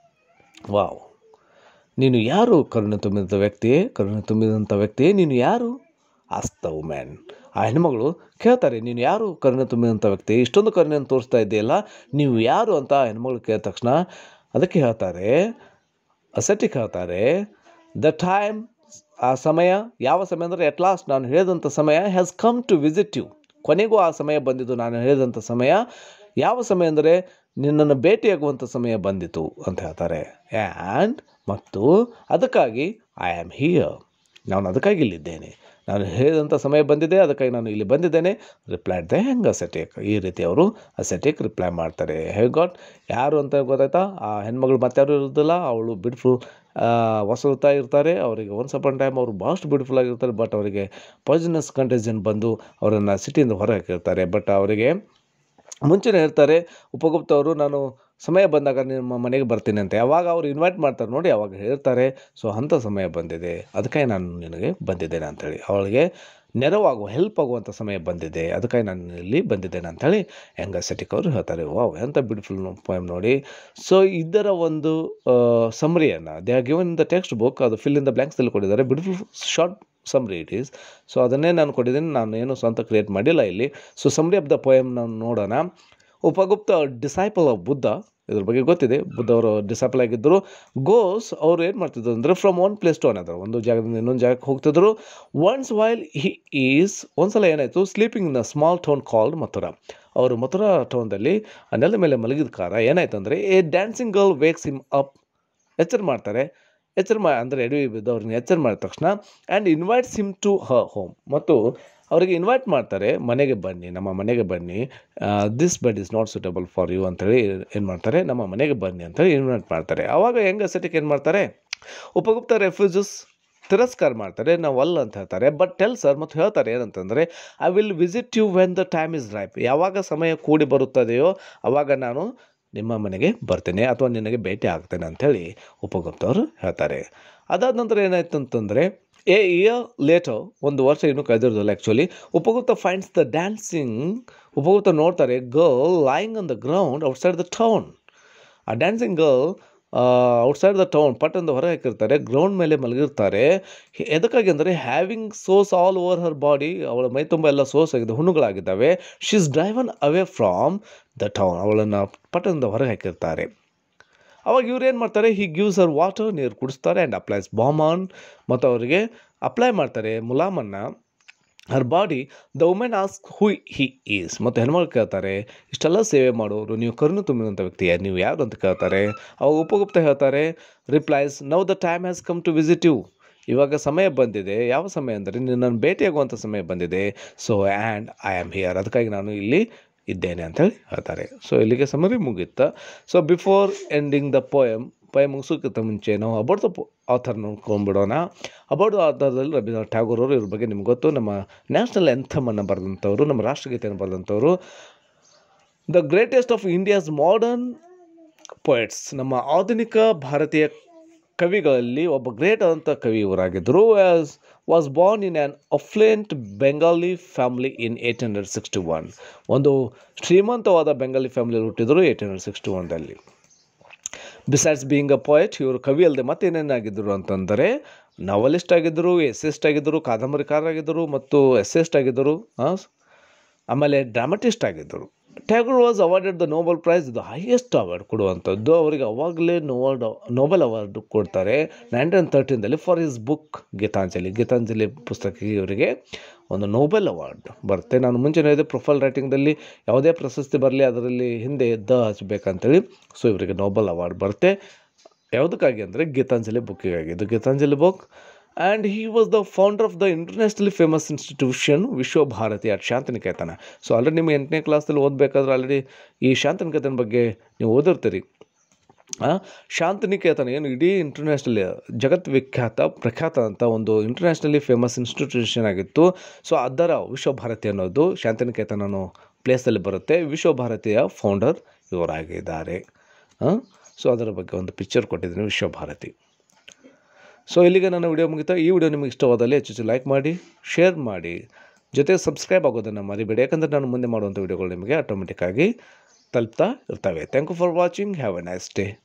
wow ನೀನು ಯಾರು ಕರುಣೆ ತುಂಬಿದಂಥ ವ್ಯಕ್ತಿ ಕರುಣೆ ತುಂಬಿದಂಥ ವ್ಯಕ್ತಿ ನೀನು ಯಾರು ಆಸ್ತ ವುಮೆನ್ ಆ ಹೆಣ್ಮಗಳು ಕೇಳ್ತಾರೆ ನೀನು ಯಾರು ಕರುಣೆ ತುಂಬಿದಂಥ ವ್ಯಕ್ತಿ ಇಷ್ಟೊಂದು ಕರುಣೆಯನ್ನು ತೋರಿಸ್ತಾ ಇದೆಯಲ್ಲ ನೀವು ಯಾರು ಅಂತ ಆ ಹೆಣ್ಮಗಳು ಕೇಳಿದ ತಕ್ಷಣ ಅದಕ್ಕೆ ಹೇಳ್ತಾರೆ ಅಸೆಟಿಕ್ ಹೇಳ್ತಾರೆ ದ ಟೈಮ್ ಆ ಸಮಯ ಯಾವ ಸಮಯ ಅಂದರೆ ಎಟ್ ಲಾಸ್ಟ್ ನಾನು ಹೇಳಿದಂಥ ಸಮಯ has come to visit you ಕೊನೆಗೂ ಆ ಸಮಯ ಬಂದಿದ್ದು ನಾನು ಹೇಳಿದಂಥ ಸಮಯ ಯಾವ ಸಮಯ ಅಂದರೆ ನಿನ್ನನ್ನು ಭೇಟಿಯಾಗುವಂಥ ಸಮಯ ಬಂದಿತು ಅಂತ ಹೇಳ್ತಾರೆ ಆ್ಯಂಡ್ ಮತ್ತು ಅದಕ್ಕಾಗಿ ಐ ಆಮ್ ಹಿಯರ್ ನಾನು ಅದಕ್ಕಾಗಿ ಇಲ್ಲಿದ್ದೇನೆ ನಾನು ಹೇಳಿದಂಥ ಸಮಯ ಬಂದಿದೆ ಅದಕ್ಕಾಗಿ ನಾನು ಇಲ್ಲಿ ಬಂದಿದ್ದೇನೆ ರಿಪ್ಲೈಡ್ ದ ಹೆಂಗ್ ಅಸೆಟಿಕ್ ಈ ರೀತಿ ಅವರು ಅಸೆಟಿಕ್ ರಿಪ್ಲೈ ಮಾಡ್ತಾರೆ ಹೇ ಗಾಟ್ ಯಾರು ಅಂತ ಗೊತ್ತಾಯ್ತಾ ಆ ಹೆಣ್ಮಗಳು ಮತ್ತಾರು ಇರೋದಿಲ್ಲ ಅವಳು ಬ್ಯೂಟಿಫುಲ್ ಹೊಸತಾ ಇರ್ತಾರೆ ಅವರಿಗೆ ಒನ್ಸ್ ಅಪಾನ್ ಟೈಮ್ ಅವರು ಭಾಳಷ್ಟು ಬ್ಯೂಟಿಫುಲ್ ಆಗಿರ್ತಾರೆ ಬಟ್ ಅವರಿಗೆ ಪಾಯ್ಸನಸ್ ಕಂಟೇಜನ್ ಬಂದು ಅವರನ್ನು ಸಿಟಿಯಿಂದ ಹೊರ ಹಾಕಿರ್ತಾರೆ ಬಟ್ ಅವರಿಗೆ ಮುಂಚೆನೇ ಹೇಳ್ತಾರೆ ಉಪಗುಪ್ತ ಅವರು ನಾನು ಸಮಯ ಬಂದಾಗ ನಿಮ್ಮ ಮನೆಗೆ ಬರ್ತೀನಿ ಅಂತ ಯಾವಾಗ ಅವ್ರು ಇನ್ವೈಟ್ ಮಾಡ್ತಾರೆ ನೋಡಿ ಅವಾಗ ಹೇಳ್ತಾರೆ ಸೊ ಅಂಥ ಸಮಯ ಬಂದಿದೆ ಅದಕ್ಕಾಗಿ ನಾನು ನಿನಗೆ ಬಂದಿದ್ದೇನೆ ಅಂಥೇಳಿ ಅವಳಿಗೆ ನೆರವಾಗುವ ಹೆಲ್ಪ್ ಆಗುವಂಥ ಸಮಯ ಬಂದಿದೆ ಅದಕ್ಕಾಗಿ ನಾನು ಇಲ್ಲಿ ಬಂದಿದ್ದೇನೆ ಅಂಥೇಳಿ ಹೆಂಗ ಸೆಟಿಕ್ ಅವರು ಹೇಳ್ತಾರೆ ವಾವ್ ಎಂಥ ಬ್ಯೂಟಿಫುಲ್ ಪೋಯಮ್ ನೋಡಿ ಸೊ ಇದರ ಒಂದು ಸಮರಿಯನ್ನು they are given in the textbook ಅದು ಫಿಲ್ ಇನ್ ದ ಬ್ಲ್ಯಾಂಕ್ಸ್ದಲ್ಲಿ ಕೊಟ್ಟಿದ್ದಾರೆ beautiful short summary it is so ಅದನ್ನೇ ನಾನು ಕೊಟ್ಟಿದ್ದೀನಿ ನಾನು ಏನು ಸ್ವಂತ ಕ್ರಿಯೇಟ್ ಮಾಡಿಲ್ಲ ಇಲ್ಲಿ so summary of the poem ನಾವು ನೋಡೋಣ ಉಪಗುಪ್ತ ಡಿಸೈಪಲ್ ಆಫ್ ಬುದ್ಧ ಇದ್ರ ಬಗ್ಗೆ ಗೊತ್ತಿದೆ ಬುದ್ಧ ಅವರು ಡಿಸೈಪಲ್ ಆಗಿದ್ದರು ಗೋಸ್ ಅವರು ಏನು ಮಾಡ್ತಿದ್ರು ಅಂದರೆ from one place to another ಒಂದು ಜಾಗದಿಂದ ಇನ್ನೊಂದು ಜಾಗಕ್ಕೆ ಹೋಗ್ತಿದ್ರು ಒನ್ಸ್ ವೈಲ್ ಹಿ ಈಸ್ ಒಂದ್ಸಲ ಏನಾಯಿತು sleeping in a small town called Mathura ಅವರು ಮಥುರಾ ಟೌನ್ದಲ್ಲಿ ಆ ನೆಲದ ಮೇಲೆ ಮಲಗಿದ ಕಾರ ಏನಾಯ್ತು ಅಂದರೆ a dancing girl wakes him up ಎಚ್ಚರ ಮಾಡ್ತಾರೆ ಎಚ್ಚರ ಮಾ ಅಂದರೆ ಎಡವಿ ಬಿದ್ದು ಅವ್ರನ್ನ ಎಚ್ಚರ ಮಾಡಿದ ತಕ್ಷಣ ಆ್ಯಂಡ್ ಇನ್ವೈಟ್ಸ್ ಹಿಮ್ ಟು ಹ ಹೋಮ್ ಮತ್ತು ಅವರಿಗೆ ಇನ್ವೈಟ್ ಮಾಡ್ತಾರೆ ಮನೆಗೆ ಬನ್ನಿ ನಮ್ಮ ಮನೆಗೆ ಬನ್ನಿ this bed is not suitable for you ಅಂತೇಳಿ ಏನು ಮಾಡ್ತಾರೆ ನಮ್ಮ ಮನೆಗೆ ಬನ್ನಿ ಅಂತೇಳಿ ಇನ್ವೈಟ್ ಮಾಡ್ತಾರೆ ಆವಾಗ ಹೆಂಗೆ ಅಸೆಟಿಕ್ ಏನು ಮಾಡ್ತಾರೆ ಉಪಗುಪ್ತ ರೆಫ್ಯೂಜಸ್ ತಿರಸ್ಕಾರ ಮಾಡ್ತಾರೆ ನಾವು ಅಲ್ಲ ಅಂತ ಹೇಳ್ತಾರೆ ಬಟ್ ಟೆಲ್ ಸರ್ ಮತ್ತು ಹೇಳ್ತಾರೆ ಏನಂತಂದರೆ I will visit you when the time is ripe ಯಾವಾಗ ಸಮಯ ಕೂಡಿ ಬರುತ್ತದೆಯೋ ಆವಾಗ ನಾನು ನಿಮ್ಮ ಮನೆಗೆ ಬರ್ತೇನೆ ಅಥವಾ ನಿನಗೆ ಭೇಟಿ ಆಗ್ತೇನೆ ಅಂಥೇಳಿ ಉಪಗುಪ್ತವರು ಹೇಳ್ತಾರೆ ಅದಾದ ನಂತರ ಏನಾಯ್ತು ಅಂತಂದರೆ ಎ ಇಯರ್ ಲೇಟರ್ ಒಂದು ವರ್ಷ ಇನ್ನೂ ಕಳೆದಿರೋದಿಲ್ಲ actually Upagupta finds the dancing Upagupta ನೋಡ್ತಾರೆ girl lying on the ground outside the town ಆ dancing girl outside the town ಪಟ್ಟಣದ ಹೊರ ಹಾಕಿರ್ತಾರೆ ಗ್ರೌಂಡ್ ಮೇಲೆ ಮಲಗಿರ್ತಾರೆ ಹೆ- ಎದಕ್ಕಾಗಿ ಅಂದರೆ ಹ್ಯಾವಿಂಗ್ ಸೋಸ್ ಆಲ್ ಓವರ್ ಹರ್ ಬಾಡಿ ಅವಳ ಮೈ ತುಂಬ ಎಲ್ಲ ಸೋಸ್ ಆಗಿದೆ ಹುಣ್ಣುಗಳಾಗಿದ್ದಾವೆ she is driven away from the town ಅವಳನ್ನು ಪಟ್ಟಣದ ಹೊರಗೆ ಹಾಕಿರ್ತಾರೆ ಅವಾಗ ಇವ್ರು ಏನು ಮಾಡ್ತಾರೆ ಹಿ ಗಿವ್ಸ್ ಹರ್ ವಾಟರ್ ನೀರು ಕುಡಿಸ್ತಾರೆ ಆ್ಯಂಡ್ ಅಪ್ಲೈಸ್ ಬಾಮಾನ್ ಮತ್ತು ಅವರಿಗೆ ಅಪ್ಲೈ ಮಾಡ್ತಾರೆ ಮುಲಾಮನ್ನು her body the women ask who he is ಮತ್ತು ಹೆಣ್ಮಕ್ಳು ಕೇಳ್ತಾರೆ ಇಷ್ಟೆಲ್ಲ ಸೇವೆ ಮಾಡೋರು ನೀವು ಕರುಣೆ ತುಂಬಿದಂಥ ವ್ಯಕ್ತಿ ಯಾರು ನೀವು ಯಾರು ಅಂತ ಕೇಳ್ತಾರೆ ಅವಾಗ ಉಪಗುಪ್ತ ಹೇಳ್ತಾರೆ replies now the time has come to visit you ಇವಾಗ ಸಮಯ ಬಂದಿದೆ ಯಾವ ಸಮಯ ಅಂದರೆ ನಿನ್ನನ್ನು ಭೇಟಿಯಾಗುವಂಥ ಸಮಯ ಬಂದಿದೆ so and I am here ಅದಕ್ಕಾಗಿ ನಾನು ಇಲ್ಲಿ ಇದ್ದೇನೆ ಅಂತೇಳಿ ಹೇಳ್ತಾರೆ ಸೊ ಇಲ್ಲಿಗೆ ಸಮರಿ ಮುಗೀತು so before ending the poem poem ಮುಗಿಸೋಕ್ಕಿಂತ ಮುಂಚೆ ನಾವು ಅಬೌಟ್ ದ ಆಥರ್ ನೋಡ್ಕೊಂಡ್ಬಿಡೋಣ ಅಬೌಟ್ ದ ಆಥರ್ದಲ್ಲಿ ರವೀಂದ್ರನಾಥ್ ಟ್ಯಾಗೋರ್ ಅವರು ಇವ್ರ ಬಗ್ಗೆ ನಿಮ್ಗೆ ಗೊತ್ತು ನಮ್ಮ ನ್ಯಾಷನಲ್ ಎಂಥಮನ್ನು ಬರೆದಂಥವ್ರು ನಮ್ಮ ರಾಷ್ಟ್ರಗೀತೆಯನ್ನು ಬರೆದಂಥವ್ರು the greatest of India's modern poets ನಮ್ಮ ಆಧುನಿಕ ಭಾರತೀಯ ಕವಿಗಳಲ್ಲಿ ಒಬ್ಬ ಗ್ರೇಟ್ ಆದಂಥ ಕವಿ ಇವರಾಗಿದ್ದರು as was born in an affluent Bengali family in eight hundred sixty one ಒಂದು ಶ್ರೀಮಂತವಾದ ಬೆಂಗಾಲಿ ಫ್ಯಾಮಿಲಿಯಲ್ಲಿ ಹುಟ್ಟಿದರು ಏಯ್ಟ್ ಹಂಡ್ರೆಡ್ ಸಿಕ್ಸ್ಟಿ ಒನ್ದಲ್ಲಿ ಬಿಸೈಡ್ಸ್ ಬೀಯಿಂಗ್ ಅ ಪೊಯೆಟ್ ಇವರು ಕವಿ ಅಲ್ಲದೆ ಮತ್ತೇನೇನಾಗಿದ್ದರು ಅಂತಂದರೆ ನಾವಲಿಸ್ಟ್ ಆಗಿದ್ದರು ಎಸ್ಸೆಸ್ಟ್ ಆಗಿದ್ದರು ಕಾದಂಬರಿಕಾರರಾಗಿದ್ದರು ಮತ್ತು ಎಸ್ಸೆಸ್ಟ್ ಆಗಿದ್ದರು ಆ, ಆಮೇಲೆ ಡ್ರಾಮಟಿಸ್ಟ್ ಆಗಿದ್ದರು Tagore was awarded the Nobel prize the highest award ಕೊಡುವಂಥದ್ದು ಅವರಿಗೆ ಅವಾಗಲೇ ನೋವರ್ಡ್ ನೋಬೆಲ್ ಅವಾರ್ಡ್ ಕೊಡ್ತಾರೆ ನೈನ್ಟೀನ್ ತರ್ಟೀನ್ದಲ್ಲಿ for his book Gitanjali Gitanjali ಪುಸ್ತಕಕ್ಕೆ ಇವರಿಗೆ ಒಂದು ನೋಬೆಲ್ ಅವಾರ್ಡ್ ಬರುತ್ತೆ ನಾನು ಮುಂಚೆ ಹೇಳಿದೆ ಪ್ರೊಫೈಲ್ ರೈಟಿಂಗ್ದಲ್ಲಿ ಯಾವುದೇ ಪ್ರಶಸ್ತಿ ಬರಲಿ ಅದರಲ್ಲಿ ಹಿಂದೆ ದ ಹಚ್ಚಬೇಕಂತೇಳಿ ಸೊ ಇವರಿಗೆ ನೋಬೆಲ್ ಅವಾರ್ಡ್ ಬರುತ್ತೆ ಯಾವುದಕ್ಕಾಗಿ ಅಂದರೆ ಗೀತಾಂಜಲಿ ಬುಕ್ಕಿಗಾಗಿ ಇದು Gitanjali book and he was the founder of the internationally famous institution Visva Bharati at Santiniketan so already ನಿಮ್ಮ ಎಂಟನೇ ಕ್ಲಾಸಲ್ಲಿ ಓದಬೇಕಾದ್ರೆ ಆಲ್ರೆಡಿ ಈ ಶಾಂತಿನಿಕೇತನ ಬಗ್ಗೆ ನೀವು ಓದಿರ್ತೀರಿ ಆ, ಶಾಂತಿನಿಕೇತನ ಏನು ಇಡೀ ಇಂಟರ್ನ್ಯಾಷನಲ್ ಜಗತ್ ವಿಖ್ಯಾತ ಪ್ರಖ್ಯಾತ ಅಂತ ಒಂದು ಇಂಟರ್ನ್ಯಾಷನಲಿ ಫೇಮಸ್ ಇನ್ಸ್ಟಿಟ್ಯೂಷನ್ ಆಗಿತ್ತು ಸೊ ಅದರ ವಿಶ್ವಭಾರತಿ ಅನ್ನೋದು ಶಾಂತಿನಿಕೇತನ ಅನ್ನೋ ಪ್ಲೇಸಲ್ಲಿ ಬರುತ್ತೆ ವಿಶ್ವಭಾರತಿಯ ಫೌಂಡರ್ ಇವರಾಗಿದ್ದಾರೆ ಸೊ ಅದರ ಬಗ್ಗೆ ಒಂದು ಪಿಕ್ಚರ್ ಕೊಟ್ಟಿದ್ದೀನಿ ವಿಶ್ವಭಾರತಿ ಸೊ ಇಲ್ಲಿಗೆ ನನ್ನ ವಿಡಿಯೋ ಮುಗಿತಾ ಈ ವಿಡಿಯೋ ನಿಮಗೆ ಇಷ್ಟವಾದಲ್ಲಿ ಹೆಚ್ಚು ಹೆಚ್ಚು ಲೈಕ್ ಮಾಡಿ ಶೇರ್ ಮಾಡಿ ಜೊತೆ ಸಬ್ಸ್ಕ್ರೈಬ್ ಆಗೋದನ್ನು ಮರಿಬೇಡಿ ಯಾಕಂದರೆ ನಾನು ಮುಂದೆ ಮಾಡುವಂಥ ವಿಡಿಯೋಗಳು ನಿಮಗೆ ಆಟೋಮೆಟಿಕ್ಕಾಗಿ ತಲುಪ್ತಾ ಇರ್ತವೆ thank you for watching have a nice day